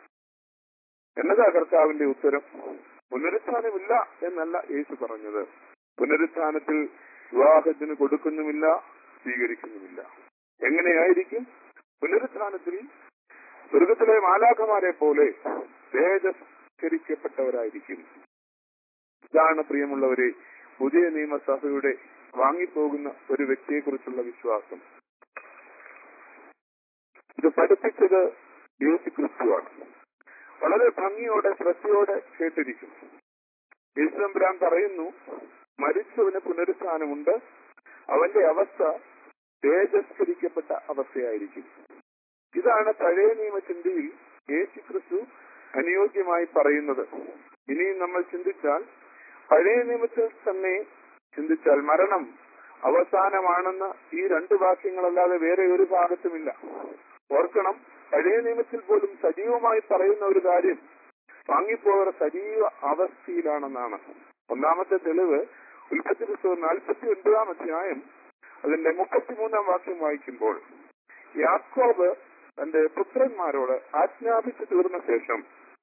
എന്നതാ കർത്താവിന്റെ ഉത്തരം പുനരുത്ഥാനമില്ല എന്നല്ല യേശു പറഞ്ഞത് പുനരുത്ഥാനത്തിൽ വിവാഹത്തിന് കൊടുക്കുന്നുമില്ല സ്വീകരിക്കുന്നുമില്ല എങ്ങനെയായിരിക്കും പുനരുത്ഥാനത്തിൽ സ്വർഗത്തിലെ മാലാഖമാരെ പോലെ തേജസ്കരിക്കപ്പെട്ടവരായിരിക്കും ഇതാണ് പ്രിയമുള്ളവരെ പുതിയ നിയമസഭയുടെ വാങ്ങിപ്പോകുന്ന ഒരു വ്യക്തിയെക്കുറിച്ചുള്ള വിശ്വാസം ഇത് പഠിപ്പിച്ചത് യേശു ക്രിസ്തുവാണ് വളരെ ഭംഗിയോടെ ശ്രദ്ധയോടെ കേട്ടിരിക്കും യേശുദമ്പുരാൻ പറയുന്നു മരിച്ചവന് പുനരുത്ഥാനമുണ്ട് അവന്റെ അവസ്ഥ തേജസ്കരിക്കപ്പെട്ട അവസ്ഥയായിരിക്കും ഇതാണ് പഴയ നിയമ ചിന്തയിൽ യേശു ക്രിസ്തു അനുയോജ്യമായി പറയുന്നത് ഇനിയും നമ്മൾ ചിന്തിച്ചാൽ പഴയ നിയമത്തിൽ തന്നെ ചിന്തിച്ചാൽ മരണം അവസാനമാണെന്ന് ഈ രണ്ട് വാക്യങ്ങളല്ലാതെ വേറെ ഒരു ഭാഗത്തുമില്ല ഓർക്കണം പഴയ നിയമത്തിൽ പോലും സജീവമായി പറയുന്ന ഒരു കാര്യം വാങ്ങിപ്പോയവർ സജീവ അവസ്ഥയിലാണെന്നാണ് ഒന്നാമത്തെ തെളിവ് ഉൽപ്പത്തി പുസ്തകം നാൽപ്പത്തി ഒൻപതാം അധ്യായം അതിന്റെ മുപ്പത്തിമൂന്നാം വാക്യം വായിക്കുമ്പോൾ യാക്കോബ് തന്റെ പുത്രന്മാരോട് ആജ്ഞാപിച്ചു തീർന്ന ശേഷം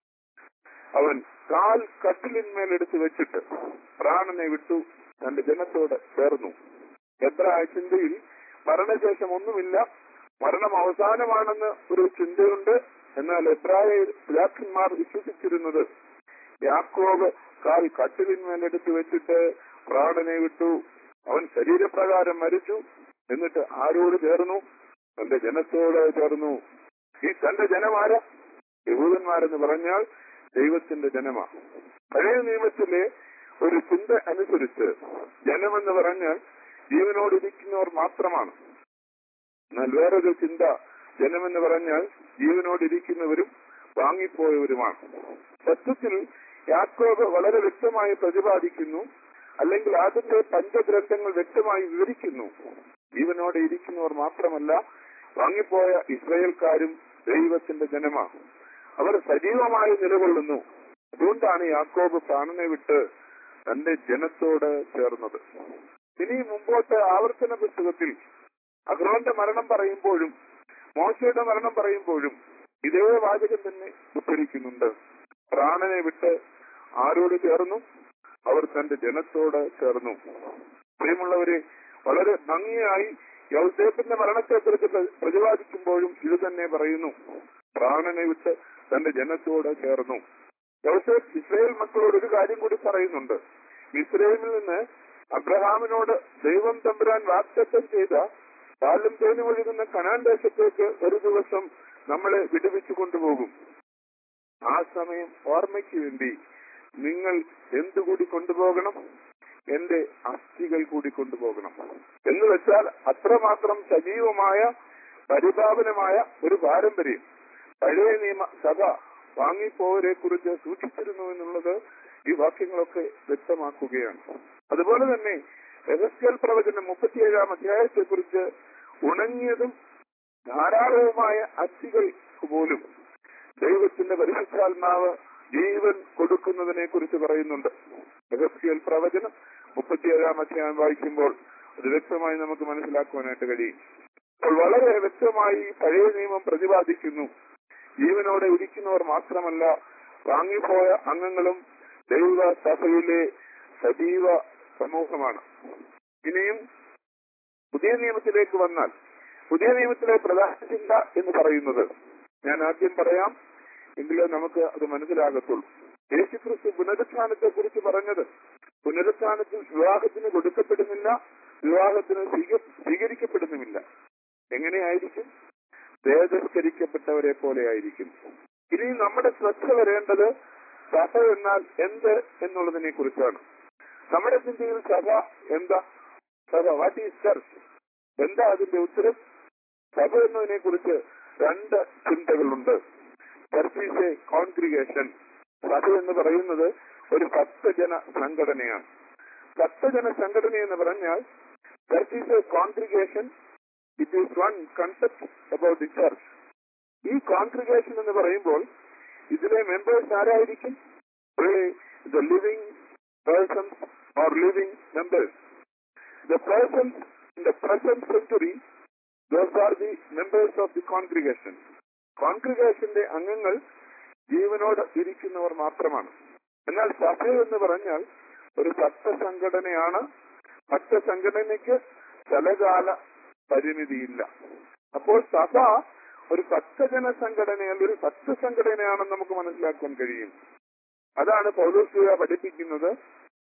അവൻ കാൽ കട്ടിലിന്മേൽ എടുത്തു വെച്ചിട്ട് പ്രാണനെ വിട്ടു തന്റെ ജനത്തോട് ചേർന്നു എത്ര ചിന്തയിൽ മരണശേഷം ഒന്നുമില്ല മരണം അവസാനമാണെന്ന് ഒരു ചിന്തയുണ്ട് എന്നാൽ എബ്രായ പിതാക്കന്മാർ വിശ്വസിച്ചിരുന്നത് യാക്കോബ് കാൽ കട്ടിലിന്മേൽ എടുത്തു വെച്ചിട്ട് പ്രാണനെ വിട്ടു അവൻ ശരീരപ്രകാരം മരിച്ചു എന്നിട്ട് ആരോട് ചേർന്നു തന്റെ ജനത്തോട് ചേർന്നു ഈ തന്റെ ജനമാര യഹൂദന്മാരെന്ന് പറഞ്ഞാൽ ദൈവത്തിന്റെ ജനമാ പഴയ നിയമത്തിലെ ഒരു ചിന്ത അനുസരിച്ച് ജനമെന്ന് പറഞ്ഞാൽ ജീവനോടിരിക്കുന്നവർ മാത്രമാണ് എന്നാൽ വേറൊരു ചിന്ത ജനമെന്ന് പറഞ്ഞാൽ ജീവനോടിരിക്കുന്നവരും വാങ്ങിപ്പോയവരുമാണ് സത്യത്തിൽ യാക്കോബ് വളരെ വ്യക്തമായി പ്രതിപാദിക്കുന്നു അല്ലെങ്കിൽ അതിന്റെ പഞ്ചഗ്രന്ഥങ്ങൾ വ്യക്തമായി വിവരിക്കുന്നു ജീവനോടെ ഇരിക്കുന്നവർ മാത്രമല്ല വാങ്ങിപ്പോയ ഇസ്രയേൽക്കാരും ദൈവത്തിന്റെ ജനമാണ് അവർ സജീവമായി നിലകൊള്ളുന്നു അതുകൊണ്ടാണ് യാക്കോബ് പ്രാണനെ വിട്ട് തന്റെ ജനത്തോട് ചേർന്നത് ഇനി മുമ്പോട്ട് ആവർത്തന പുസ്തകത്തിൽ അഹ്റോന്റെ മരണം പറയുമ്പോഴും മോശയുടെ മരണം പറയുമ്പോഴും ഇതേ വാചകം തന്നെ ഉദ്ധരിക്കുന്നുണ്ട് പ്രാണനെ വിട്ട് ആരോട് ചേർന്നു അവർ തന്റെ ജനത്തോട് ചേർന്നു പ്രിയമുള്ളവരെ വളരെ ഭംഗിയായി യൗസേപ്പിന്റെ മരണത്തെക്കുറിച്ച് പ്ര- പ്രതിപാദിക്കുമ്പോഴും ഇത് തന്നെ പറയുന്നു പ്രാണനെ വിട്ട് തന്റെ ജനത്തോട് ചേർന്നു യൗസേപ്പ് ഇസ്രയേൽ മക്കളോട് ഒരു കാര്യം കൂടി പറയുന്നുണ്ട് ഇസ്രയേലിൽ നിന്ന് അബ്രഹാമിനോട് ദൈവം തമ്പുരാൻ വാക്തത്വം ചെയ്ത പാലും തേനും ഒഴുകുന്ന കനാൻ ദേശത്തേക്ക് ഒരു ദിവസം നമ്മളെ വിടുവിച്ചു കൊണ്ടുപോകും ആ സമയം ഓർമ്മയ്ക്ക് വേണ്ടി നിങ്ങൾ എന്തുകൂടി കൊണ്ടുപോകണം എന്റെ അസ്ഥികൾ കൂടി കൊണ്ടുപോകണം എന്ന് വെച്ചാൽ അത്രമാത്രം സജീവമായ പരിപാവനമായ ഒരു പാരമ്പര്യം പഴയ നിയമ സഭ വാങ്ങിപ്പോവരെ കുറിച്ച് സൂക്ഷിച്ചിരുന്നു എന്നുള്ളത് ഈ വാക്യങ്ങളൊക്കെ വ്യക്തമാക്കുകയാണ് അതുപോലെ തന്നെ എഹസ്കേൽ പ്രവചനം മുപ്പത്തിയേഴാം അധ്യായത്തെ കുറിച്ച് ഉണങ്ങിയതും ധാരാളവുമായ അസ്ഥികൾക്ക് പോലും ദൈവത്തിന്റെ പരിശുദ്ധാത്മാവ് ജീവൻ കൊടുക്കുന്നതിനെ കുറിച്ച് പറയുന്നുണ്ട് എഹസ്കേൽ പ്രവചനം മുപ്പത്തിയേഴാം അധ്യായം വായിക്കുമ്പോൾ അത് വ്യക്തമായി നമുക്ക് മനസ്സിലാക്കുവാനായിട്ട് കഴിയും അപ്പോൾ വളരെ വ്യക്തമായി ഈ പഴയ നിയമം പ്രതിപാദിക്കുന്നു ജീവനോടെ ഇരിക്കുന്നവർ മാത്രമല്ല വാങ്ങിപ്പോയ അംഗങ്ങളും ദൈവ സഭയിലെ സജീവ സമൂഹമാണ് ഇനിയും പുതിയ നിയമത്തിലേക്ക് വന്നാൽ പുതിയ നിയമത്തിലെ പ്രധാന ചിന്ത എന്ന് പറയുന്നത് ഞാൻ ആദ്യം പറയാം എങ്കിലേ നമുക്ക് അത് മനസ്സിലാകത്തുള്ളൂ യേശുക്രിസ്തു പുനരുത്ഥാനത്തെ കുറിച്ച് പറഞ്ഞത് പുനരുത്ഥാനത്തിൽ വിവാഹത്തിന് കൊടുക്കപ്പെടുന്നില്ല വിവാഹത്തിന് സ്വീക- സ്വീകരിക്കപ്പെടുന്നുമില്ല എങ്ങനെയായിരിക്കും തേജസ്കരിക്കപ്പെട്ടവരെ പോലെ ആയിരിക്കും ഇനി നമ്മുടെ ശ്രദ്ധ വരേണ്ടത് സഭ എന്നാൽ എന്ത് എന്നുള്ളതിനെ കുറിച്ചാണ് നമ്മുടെ ചിന്തയിൽ സഭ എന്താ സഭ വാട്ട് ഈസ് ചർച്ച് എന്താ അതിന്റെ ഉത്തരം സഭ എന്നതിനെ കുറിച്ച് രണ്ട് ചിന്തകളുണ്ട് ചർച്ച് ഈസ് എ കോൺഗ്രിഗേഷൻ സഭ എന്ന് പറയുന്നത് ഒരു ഭക്തജന സംഘടനയാണ് ഭക്തജന സംഘടന എന്ന് പറഞ്ഞാൽ church is a congregation it is one concept about the church ഈ കോൺഗ്രിഗേഷൻ എന്ന് പറയുമ്പോൾ ഇതിലെ മെമ്പേഴ്സ് ആരായിരിക്കും the living persons or living members the persons in the present century those are the members of the congregation കോൺഗ്രിഗേഷന്റെ അംഗങ്ങൾ ജീവനോട് ഇരിക്കുന്നവർ മാത്രമാണ് എന്നാൽ സഭ എന്ന് പറഞ്ഞാൽ ഒരു ഭക്തസംഘടനയാണ് ഭക്തസംഘടനയ്ക്ക് സ്ഥലകാല പരിമിതിയില്ല അപ്പോൾ സഭ ഒരു ഭക്തജന സംഘടനയല്ല ഒരു ഭക്തസംഘടനയാണെന്ന് നമുക്ക് മനസ്സിലാക്കാൻ കഴിയും അതാണ് പൗലോസിക പഠിപ്പിക്കുന്നത്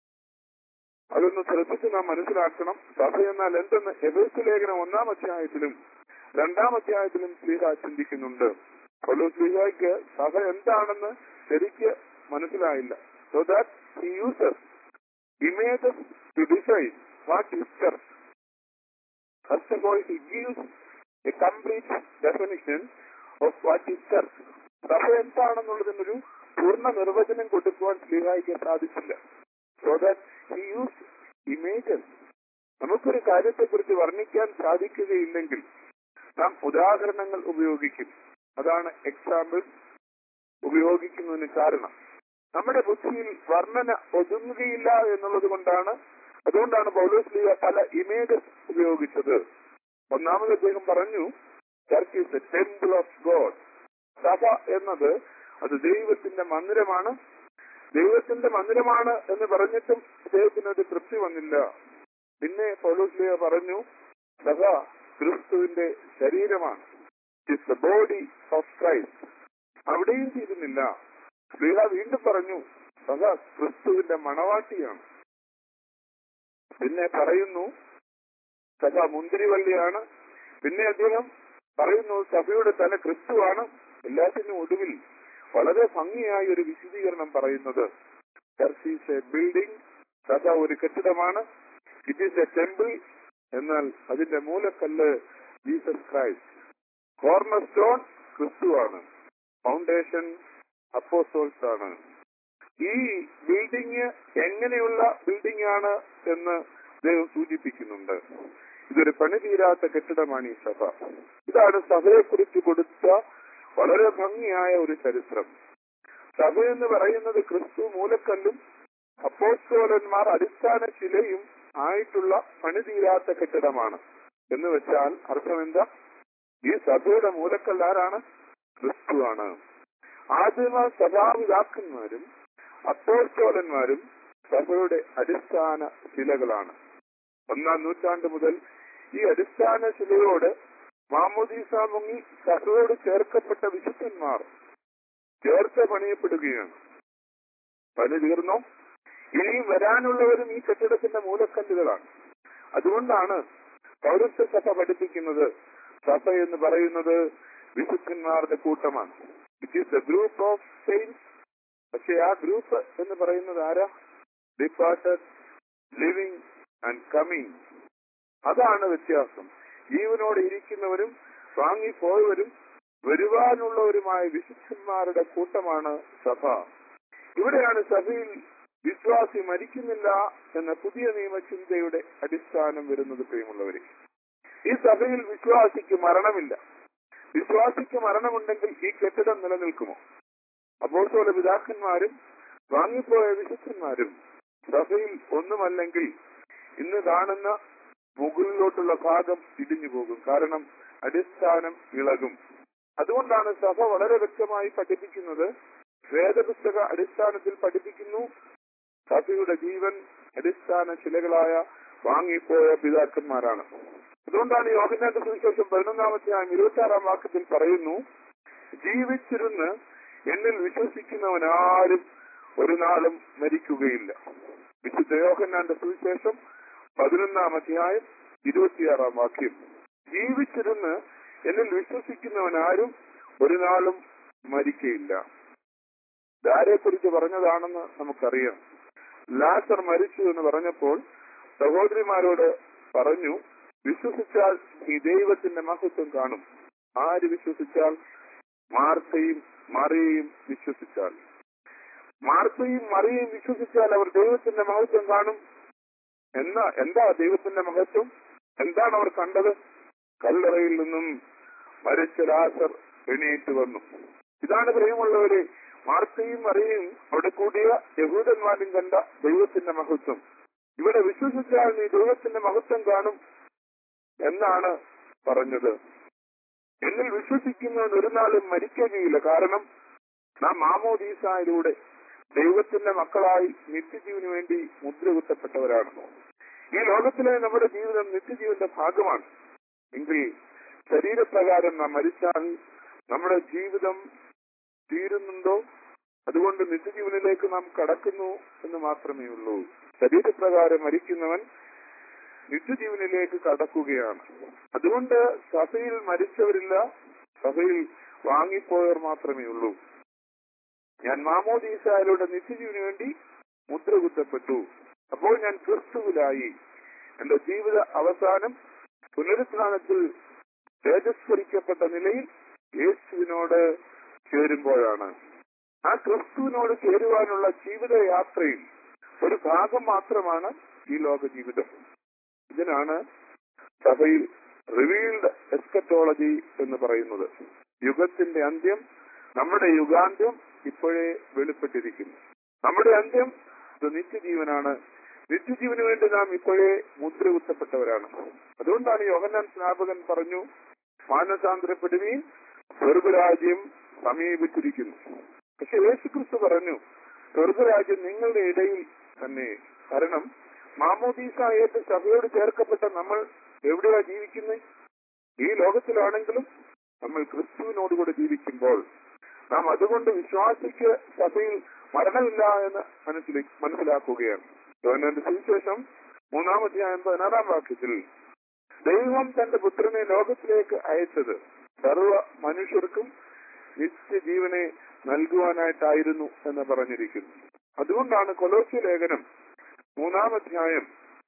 അതൊന്ന് ശ്രദ്ധിച്ച് നാം മനസ്സിലാക്കണം സഭ എന്നാൽ എന്തെന്ന് എബേസ് ലേഖനം ഒന്നാം അധ്യായത്തിലും രണ്ടാം അധ്യായത്തിലും ശ്രീഹ ചിന്തിക്കുന്നുണ്ട് പൗലോസ് ശ്രീഹായ്ക്ക് സഭ എന്താണെന്ന് ശരിക്ക് മനസ്സിലായില്ല so that he uses images to design what is church first of all he gives a complete definition of what is church സഭ എന്താണെന്നുള്ളതിനൊരു പൂർണ്ണ നിർവചനം കൊടുക്കുവാൻ ശ്രീഹായിക്ക് സാധിച്ചില്ല so that he use images നമുക്കൊരു കാര്യത്തെക്കുറിച്ച് വർണ്ണിക്കാൻ സാധിക്കുകയില്ലെങ്കിൽ നാം ഉദാഹരണങ്ങൾ ഉപയോഗിക്കും അതാണ് എക്സാമ്പിൾ ഉപയോഗിക്കുന്നതിന് കാരണം നമ്മുടെ ബുദ്ധിയിൽ വർണ്ണന ഒതുങ്ങുകയില്ല എന്നുള്ളത് കൊണ്ടാണ് അതുകൊണ്ടാണ് പൗലോസ് ലീഗ പല ഇമേജസ് ഉപയോഗിച്ചത് ഒന്നാമത് അദ്ദേഹം പറഞ്ഞു church is a temple of God സഭ എന്നത് അത് ദൈവത്തിന്റെ മന്ദിരമാണ് ദൈവത്തിന്റെ മന്ദിരമാണ് എന്ന് പറഞ്ഞിട്ടും അദ്ദേഹത്തിന് ഒരു തൃപ്തി വന്നില്ല പിന്നെ പൗലോസ് ലീഗ പറഞ്ഞു സഭ ക്രിസ്തുവിന്റെ ശരീരമാണ് it's the body of Christ അവിടെയും തീരുന്നില്ല ലീല വീണ്ടും പറഞ്ഞു സഭ ക്രിസ്തുവിന്റെ മണവാട്ടിയാണ് പിന്നെ പറയുന്നു സഭ മുന്തിരിവള്ളിയാണ് പിന്നെ അദ്ദേഹം പറയുന്നു സഭയുടെ തല ക്രിസ്തുവാണ് എല്ലാത്തിനും ഒടുവിൽ വളരെ ഭംഗിയായ ഒരു വിശദീകരണം പറയുന്നത് ചർച്ച് ഈസ് എ ബിൽഡിംഗ് സഭ ഒരു കെട്ടിടമാണ് ഇറ്റ് ഈസ് എ ടെമ്പിൾ എന്നാൽ അതിന്റെ മൂലക്കല്ല് ജീസസ് ക്രൈസ്റ്റ് കോർണർ സ്റ്റോൺ ക്രിസ്തുവാണ് ഫൗണ്ടേഷൻ അപ്പോസോൾസ് ആണ് ഈ ബിൽഡിംഗ് എങ്ങനെയുള്ള ബിൽഡിംഗ് ആണ് എന്ന് ദൈവം സൂചിപ്പിക്കുന്നുണ്ട് ഇതൊരു പണി തീരാത്ത കെട്ടിടമാണ് ഈ സഭ ഇതാണ് സഭയെ കുറിച്ച് കൊടുത്ത വളരെ ഭംഗിയായ ഒരു ചരിത്രം സഭ എന്ന് പറയുന്നത് ക്രിസ്തു മൂലക്കല്ലും അപ്പോസ്തോലന്മാർ അടിസ്ഥാന ശിലയും ആയിട്ടുള്ള പണി തീരാത്ത കെട്ടിടമാണ് എന്ന് വെച്ചാൽ അർത്ഥം എന്താ ഈ സഭയുടെ മൂലക്കല്ല് ആരാണ് ക്രിസ്തുവാണ് ആദിമ സഭാപിതാക്കന്മാരും അപ്പോസ്തോലന്മാരും സഭയുടെ അടിസ്ഥാന ശിലകളാണ് ഒന്നാം നൂറ്റാണ്ട് മുതൽ ഈ അടിസ്ഥാന ശിലയോട് മാമോദീസ മുങ്ങി സഭയോട് ചേർക്കപ്പെട്ട വിശുദ്ധന്മാർ ചേർത്ത് പണിയപ്പെടുകയാണ് പണി തീർന്നോ ഇനിയും വരാനുള്ളവരും ഈ കെട്ടിടത്തിന്റെ മൂലക്കല്ലുകളാണ് അതുകൊണ്ടാണ് പൗരസ്ത്യ സഭ പഠിപ്പിക്കുന്നത് സഭ എന്ന് പറയുന്നത് വിശുദ്ധന്മാരുടെ കൂട്ടമാണ് it is a group of saints പക്ഷെ ആ ഗ്രൂപ്പ് എന്ന് പറയുന്നത് ആരാ ഡിപ്പാർട്ടഡ് ലിവിങ് ആൻഡ് കമ്മിങ് അതാണ് വ്യത്യാസം ജീവനോടെ ഇരിക്കുന്നവരും വാങ്ങിപ്പോയവരും വരുവാനുള്ളവരുമായ വിശുദ്ധന്മാരുടെ കൂട്ടമാണ് സഭ ഇവിടെയാണ് സഭയിൽ വിശ്വാസി മരിക്കുന്നില്ല എന്ന പുതിയ നിയമചിന്തയുടെ അടിസ്ഥാനം വരുന്നത് പ്രിയമുള്ളവരെ ഈ സഭയിൽ വിശ്വാസിക്ക് മരണമില്ല വിശ്വാസിക്ക് മരണമുണ്ടെങ്കിൽ ഈ കെട്ടിടം നിലനിൽക്കുമോ അപ്പോസോല പിതാക്കന്മാരും വാങ്ങിപ്പോയ വിശുദ്ധന്മാരും സഭയിൽ ഒന്നുമല്ലെങ്കിൽ ഇന്ന് കാണുന്ന മുകളിലോട്ടുള്ള ഭാഗം ഇടിഞ്ഞു പോകും കാരണം അടിസ്ഥാനം ഇളകും അതുകൊണ്ടാണ് സഭ വളരെ വ്യക്തമായി പഠിപ്പിക്കുന്നത് വേദപുസ്തക അടിസ്ഥാനത്തിൽ പഠിപ്പിക്കുന്നു സഭയുടെ ജീവൻ അടിസ്ഥാന ശിലകളായ വാങ്ങിപ്പോയ പിതാക്കന്മാരാണ് അതുകൊണ്ടാണ് യോഹന്നാന്റെ സുവിശേഷം പതിനൊന്നാമത്തെയാം ഇരുപത്തി ആറാം വാക്യത്തിൽ പറയുന്നു ജീവിച്ചിരുന്ന് എന്നിൽ വിശ്വസിക്കുന്നവനാരും ഒരു നാളും മരിക്കുകയില്ല വിശുദ്ധ യോഹന്നാന്റെ സുവിശേഷം പതിനൊന്നാം അധ്യായം ഇരുപത്തിയാറാം വാക്യം ജീവിച്ചിരുന്ന് എന്നിൽ വിശ്വസിക്കുന്നവനാരും ഒരു നാളും മരിക്കയില്ല കുറിച്ച് പറഞ്ഞതാണെന്ന് നമുക്കറിയാം ലാസർ മരിച്ചു എന്ന് പറഞ്ഞപ്പോൾ സഹോദരിമാരോട് പറഞ്ഞു വിശ്വസിച്ചാൽ ഈ ദൈവത്തിന്റെ മഹത്വം കാണും ആര് വിശ്വസിച്ചാൽ മാർത്തയും മറിയയും വിശ്വസിച്ചാൽ മാർത്തയും മറിയയും വിശ്വസിച്ചാൽ അവർ ദൈവത്തിന്റെ മഹത്വം കാണും എന്നാ എന്താ ദൈവത്തിന്റെ മഹത്വം എന്താണ് അവർ കണ്ടത് കല്ലറയിൽ നിന്നും മരിച്ച ലാസർ എണീറ്റ് വന്നു ഇതാണ് പ്രിയമുള്ളവരെ മാർത്തയും മറിയയും അവിടെ കൂടിയ യഹൂദന്മാരും കണ്ട ദൈവത്തിന്റെ മഹത്വം ഇവിടെ വിശ്വസിച്ചാൽ നീ ദൈവത്തിന്റെ മഹത്വം കാണും എന്നാണ് പറഞ്ഞത് എന്നിൽ വിശ്വസിക്കുന്നവൻ ഒരു നാളും മരിക്കുകയില്ല കാരണം നാം മാമോദീസായിലൂടെ ദൈവത്തിന്റെ മക്കളായി നിത്യജീവന് വേണ്ടി മുദ്ര കുത്തപ്പെട്ടവരാണ് ഈ ലോകത്തിലെ നമ്മുടെ ജീവിതം നിത്യജീവന്റെ ഭാഗമാണ് എങ്കിൽ ശരീരപ്രകാരം നാം മരിച്ചാൽ നമ്മുടെ ജീവിതം തീരുന്നുണ്ടോ അതുകൊണ്ട് നിത്യജീവനിലേക്ക് നാം കടക്കുന്നു എന്ന് മാത്രമേ ഉള്ളൂ ശരീരപ്രകാരം മരിക്കുന്നവൻ നിത്യജീവനിലേക്ക് കടക്കുകയാണ് അതുകൊണ്ട് സഭയിൽ മരിച്ചവരില്ല സഭയിൽ വാങ്ങിപ്പോയവർ മാത്രമേ ഉള്ളൂ ഞാൻ മാമോദീസായാലൂടെ നിത്യജീവന് വേണ്ടി മുദ്ര കുത്തപ്പെട്ടു അപ്പോൾ ഞാൻ ക്രിസ്തുവിലായി എന്റെ ജീവിത അവസാനം പുനരുത്ഥാനത്തിൽ തേജസ്കരിക്കപ്പെട്ട നിലയിൽ യേശുവിനോട് ചേരുമ്പോഴാണ് ആ ക്രിസ്തുവിനോട് ചേരുവാനുള്ള ജീവിതയാത്രയിൽ ഒരു ഭാഗം മാത്രമാണ് ഈ ലോക ജീവിതം ഇതിനാണ് സഭയിൽ റിവീൽഡ് എസ്കറ്റോളജി എന്ന് പറയുന്നത് യുഗത്തിന്റെ അന്ത്യം നമ്മുടെ യുഗാന്ത്യം ഇപ്പോഴേ വെളിപ്പെട്ടിരിക്കുന്നു നമ്മുടെ അന്ത്യം ഇത് നിത്യജീവനാണ് നിത്യജീവന് വേണ്ടി നാം ഇപ്പോഴേ മുദ്ര കുത്തപ്പെട്ടവരാണ് അതുകൊണ്ടാണ് യോഹന്നാൻ സ്നാപകൻ പറഞ്ഞു മാനസാന്തരപ്പെടുവീൻ സ്വർഗരാജ്യം സമീപിച്ചിരിക്കുന്നു പക്ഷെ യേശുക്രിസ്തു പറഞ്ഞു സ്വർഗരാജ്യം നിങ്ങളുടെ ഇടയിൽ തന്നെ കാരണം മാമോദീസായിട്ട് സഭയോട് ചേർക്കപ്പെട്ട നമ്മൾ എവിടെയാ ജീവിക്കുന്നത് ഈ ലോകത്തിലാണെങ്കിലും നമ്മൾ ക്രിസ്തുവിനോടുകൂടെ ജീവിക്കുമ്പോൾ നാം അതുകൊണ്ട് വിശ്വാസിക്ക് സഭയിൽ മരണമില്ല എന്ന് മനസ്സിൽ മനസ്സിലാക്കുകയാണ് യോഹന്നാന്റെ സുവിശേഷം മൂന്നാം അധ്യായം പതിനാറാം വാക്യത്തിൽ ദൈവം തന്റെ പുത്രനെ ലോകത്തിലേക്ക് അയച്ചത് സർവ മനുഷ്യർക്കും നിത്യജീവനെ നൽകുവാനായിട്ടായിരുന്നു എന്ന് പറഞ്ഞിരിക്കുന്നു അതുകൊണ്ടാണ് കൊലോസ്യ ലേഖനം മൂന്നാം അധ്യായം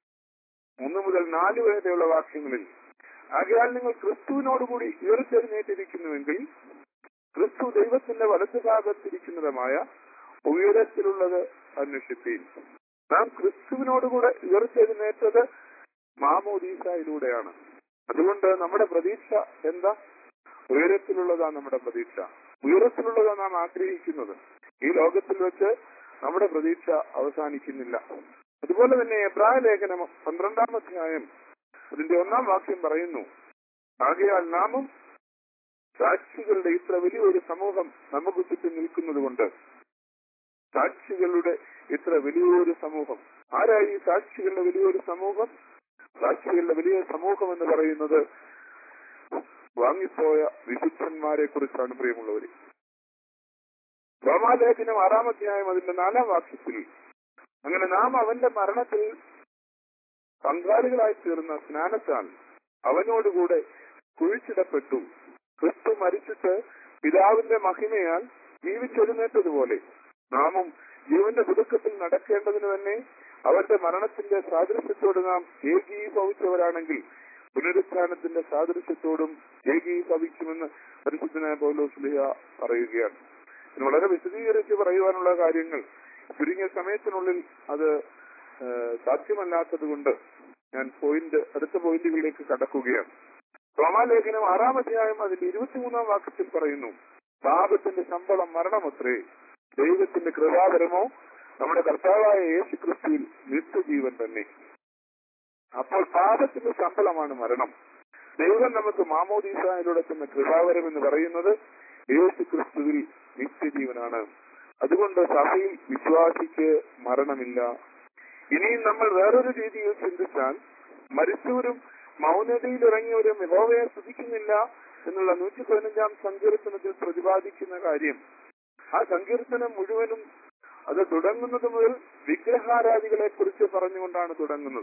ഒന്ന് മുതൽ നാല് വരെയുള്ള വാക്യങ്ങളിൽ ആകയാൽ നിങ്ങൾ ക്രിസ്തുവിനോടുകൂടി ഉയർത്തെഴുന്നേറ്റിരിക്കുന്നുവെങ്കിൽ ക്രിസ്തു ദൈവത്തിന്റെ വലതുഭാഗത്തിരിക്കുന്നതുമായ ഉയരത്തിലുള്ളത് അന്വേഷിപ്പീൻ നാം ക്രിസ്തുവിനോടുകൂടെ ഉയർത്തെഴുന്നേറ്റത് മാമോദീസയിലൂടെയാണ് അതുകൊണ്ട് നമ്മുടെ പ്രതീക്ഷ എന്താ ഉയരത്തിലുള്ളതാണ് നമ്മുടെ പ്രതീക്ഷ ഉയരത്തിലുള്ളതാണ് നാം ആഗ്രഹിക്കുന്നത് ഈ ലോകത്തിൽ വെച്ച് നമ്മുടെ പ്രതീക്ഷ അവസാനിക്കുന്നില്ല അതുപോലെ തന്നെ എബ്രായ ലേഖനം പന്ത്രണ്ടാം അധ്യായം അതിന്റെ ഒന്നാം വാക്യം പറയുന്നു ആകയാൽ നാമും സാക്ഷികളുടെ ഇത്ര വലിയൊരു സമൂഹം നമുക്ക് ചുറ്റും നിൽക്കുന്നത് കൊണ്ട് സാക്ഷികളുടെ ഇത്ര വലിയൊരു സമൂഹം ആരായി ഈ സാക്ഷികളുടെ വലിയൊരു സമൂഹം സാക്ഷികളുടെ വലിയ സമൂഹം എന്ന് പറയുന്നത് വാങ്ങിപ്പോയ വിശുദ്ധന്മാരെ കുറിച്ചാണ് പ്രിയമുള്ളവർ റോമാലേഖനം ആറാം അധ്യായം അതിന്റെ നാലാം വാക്യത്തിൽ അങ്ങനെ നാം അവന്റെ മരണത്തിൽ പങ്കാളികളായി തീർന്ന സ്നാനത്താൽ അവനോടുകൂടെ കുഴിച്ചിടപ്പെട്ടു ക്രിസ്തു മരിച്ചിട്ട് പിതാവിന്റെ മഹിമയാൽ ജീവിച്ചെഴുന്നേറ്റതുപോലെ നാമും ജീവന്റെ പുതുക്കത്തിൽ നടക്കേണ്ടതിന് തന്നെ അവന്റെ മരണത്തിന്റെ സാദൃശ്യത്തോട് നാം ഏകീഭവിച്ചവരാണെങ്കിൽ പുനരുത്ഥാനത്തിന്റെ സാദൃശ്യത്തോടും ഏകീഭവിക്കുമെന്ന് പരിശുദ്ധനായ പൗലോസ്ലിഹ പറയുകയാണ് ഇത് വളരെ വിശദീകരിച്ച് പറയുവാനുള്ള കാര്യങ്ങൾ ചുരുങ്ങിയ സമയത്തിനുള്ളിൽ അത് ഏഹ്, സാധ്യമല്ലാത്തത് കൊണ്ട് ഞാൻ പോയിന്റ് അടുത്ത പോയിന്റുകളിലേക്ക് കടക്കുകയാണ് റോമാലേഖനം ആറാം അധ്യായം അതിന്റെ ഇരുപത്തിമൂന്നാം വാക്യത്തിൽ പറയുന്നു പാപത്തിന്റെ ശമ്പളം മരണമത്രേ ദൈവത്തിന്റെ കൃപാകരമോ നമ്മുടെ കർത്താവായ യേശു ക്രിസ്തുവിൽ നിത്യജീവൻ തന്നെ അപ്പോൾ പാപത്തിന്റെ ശമ്പളമാണ് മരണം ദൈവം നമുക്ക് മാമോദീസായിലൂടെ തന്ന കൃപാവരം എന്ന് പറയുന്നത് യേശു ക്രിസ്തുവിൽ നിത്യജീവനാണ് അതുകൊണ്ട് സഭയിൽ വിശ്വാസിക്ക് മരണമില്ല ഇനിയും നമ്മൾ വേറൊരു രീതിയിൽ ചിന്തിച്ചാൽ മരിച്ചവരും മൗനതയിൽ ഇറങ്ങിയവരും യഹോവയെ സ്തുതിക്കുന്നില്ല എന്നുള്ള നൂറ്റി പതിനഞ്ചാം സങ്കീർത്തനത്തിൽ പ്രതിപാദിക്കുന്ന കാര്യം ആ സങ്കീർത്തനം മുഴുവനും അത് തുടങ്ങുന്നത് മുതൽ വിഗ്രഹാരാധികളെ കുറിച്ച് പറഞ്ഞുകൊണ്ടാണ് തുടങ്ങുന്നത്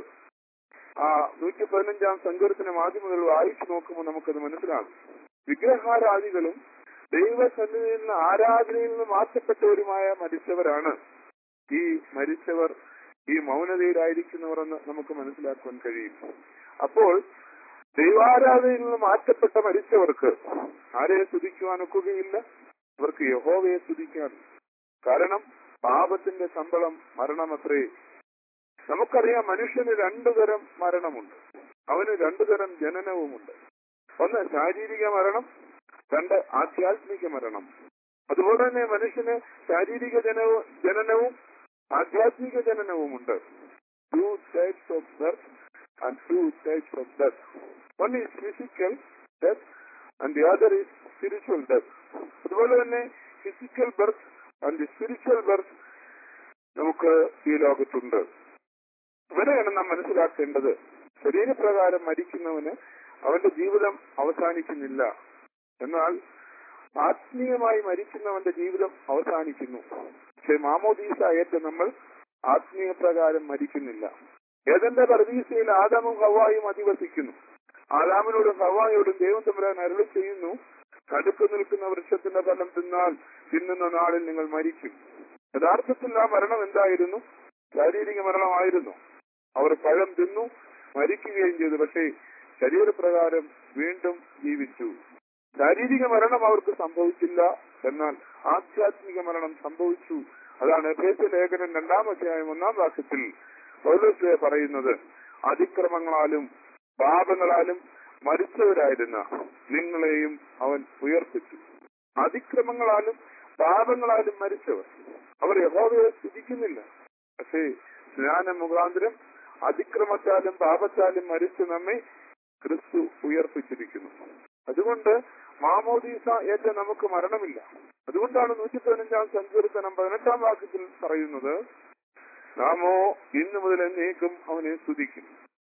ആ നൂറ്റി പതിനഞ്ചാം സങ്കീർത്തനം ആദ്യം മുതൽ വായിച്ചു നോക്കുമ്പോൾ നമുക്കത് മനസ്സിലാകും വിഗ്രഹാരാധികളും ദൈവസന്നിധിയിൽ നിന്ന് ആരാധനയിൽ നിന്ന് മാറ്റപ്പെട്ടവരുമായ മരിച്ചവരാണ് ഈ മരിച്ചവർ ഈ മൗനതയിലായിരിക്കുന്നവർ എന്ന് നമുക്ക് മനസ്സിലാക്കുവാൻ കഴിയും അപ്പോൾ ദൈവാരാധനയിൽ നിന്ന് മാറ്റപ്പെട്ട മരിച്ചവർക്ക് ആരെ സ്തുതിക്കുവാൻ ഒക്കുകയില്ല അവർക്ക് യഹോവയെ സ്തുതിക്കാൻ കാരണം പാപത്തിന്റെ ശമ്പളം മരണമത്രേ നമുക്കറിയാം മനുഷ്യന് രണ്ടു തരം മരണമുണ്ട് അവന് രണ്ടു തരം ജനനവുമുണ്ട് ഒന്ന് ശാരീരിക മരണം രണ്ട് ആധ്യാത്മിക മരണം അതുപോലെ തന്നെ മനുഷ്യന് ശാരീരിക ജനവും ജനനവും ആധ്യാത്മിക ജനനവുമുണ്ട് two types of birth and two types of death one is physical death and the other is spiritual death അതുപോലെ തന്നെ physical birth and spiritual birth നമുക്ക് ഈ ലോകത്തുണ്ട് ഇവിടെയാണ് നാം മനസ്സിലാക്കേണ്ടത് ശരീരപ്രകാരം മരിക്കുന്നവന് അവന്റെ ജീവിതം അവസാനിക്കുന്നില്ല എന്നാൽ ആത്മീയമായി മരിക്കുന്നവന്റെ ജീവിതം അവസാനിക്കുന്നു പക്ഷെ മാമോദീസ ഏറ്റ നമ്മൾ ആത്മീയ പ്രകാരം മരിക്കുന്നില്ല ഏതെന്റെ പരദീസയിൽ ആദമും ഹവായും അധിവസിക്കുന്നു ആദാമിനോടും ഹവായോടും ദൈവം തമ്പുരാൻ അരുളി ചെയ്യുന്നു കടുക്ക് നിൽക്കുന്ന വൃക്ഷത്തിന്റെ ഫലം തിന്നാൽ തിന്നുന്ന നാളിൽ നിങ്ങൾ മരിക്കും യഥാർത്ഥത്തിൽ ആ മരണം എന്തായിരുന്നു ശാരീരിക മരണമായിരുന്നു അവർ പഴം തിന്നു മരിക്കുകയും ചെയ്തു പക്ഷേ ശരീരപ്രകാരം വീണ്ടും ജീവിച്ചു ശാരീരിക മരണം അവർക്ക് സംഭവിച്ചില്ല എന്നാൽ ആധ്യാത്മിക മരണം സംഭവിച്ചു അതാണ് എഫേസ്യ ലേഖനം രണ്ടാം അധ്യായം ഒന്നാം വാക്യത്തിൽ പൗലോസ് പറയുന്നത് അതിക്രമങ്ങളാലും പാപങ്ങളാലും മരിച്ചവരായിരുന്ന നിങ്ങളെയും അവൻ ഉയർപ്പിച്ചു അതിക്രമങ്ങളാലും പാപങ്ങളാലും മരിച്ചവർ അവർ യഹോവയെ സ്തുതിക്കുന്നില്ല പക്ഷേ സ്നാന മുഖാന്തരം അതിക്രമത്താലും പാപത്താലും മരിച്ചു നമ്മെ ക്രിസ്തു ഉയർപ്പിച്ചിരിക്കുന്നു അതുകൊണ്ട് മാമോദീസ ഏറ്റ നമുക്ക് മരണമില്ല അതുകൊണ്ടാണ് നൂറ്റി പതിനഞ്ചാം സങ്കീർത്തനം പതിനെട്ടാം വാക്യത്തിൽ പറയുന്നത് നാമോ ഇന്നു മുതൽ എന്നേക്കും അവനെ സ്തുതിക്കും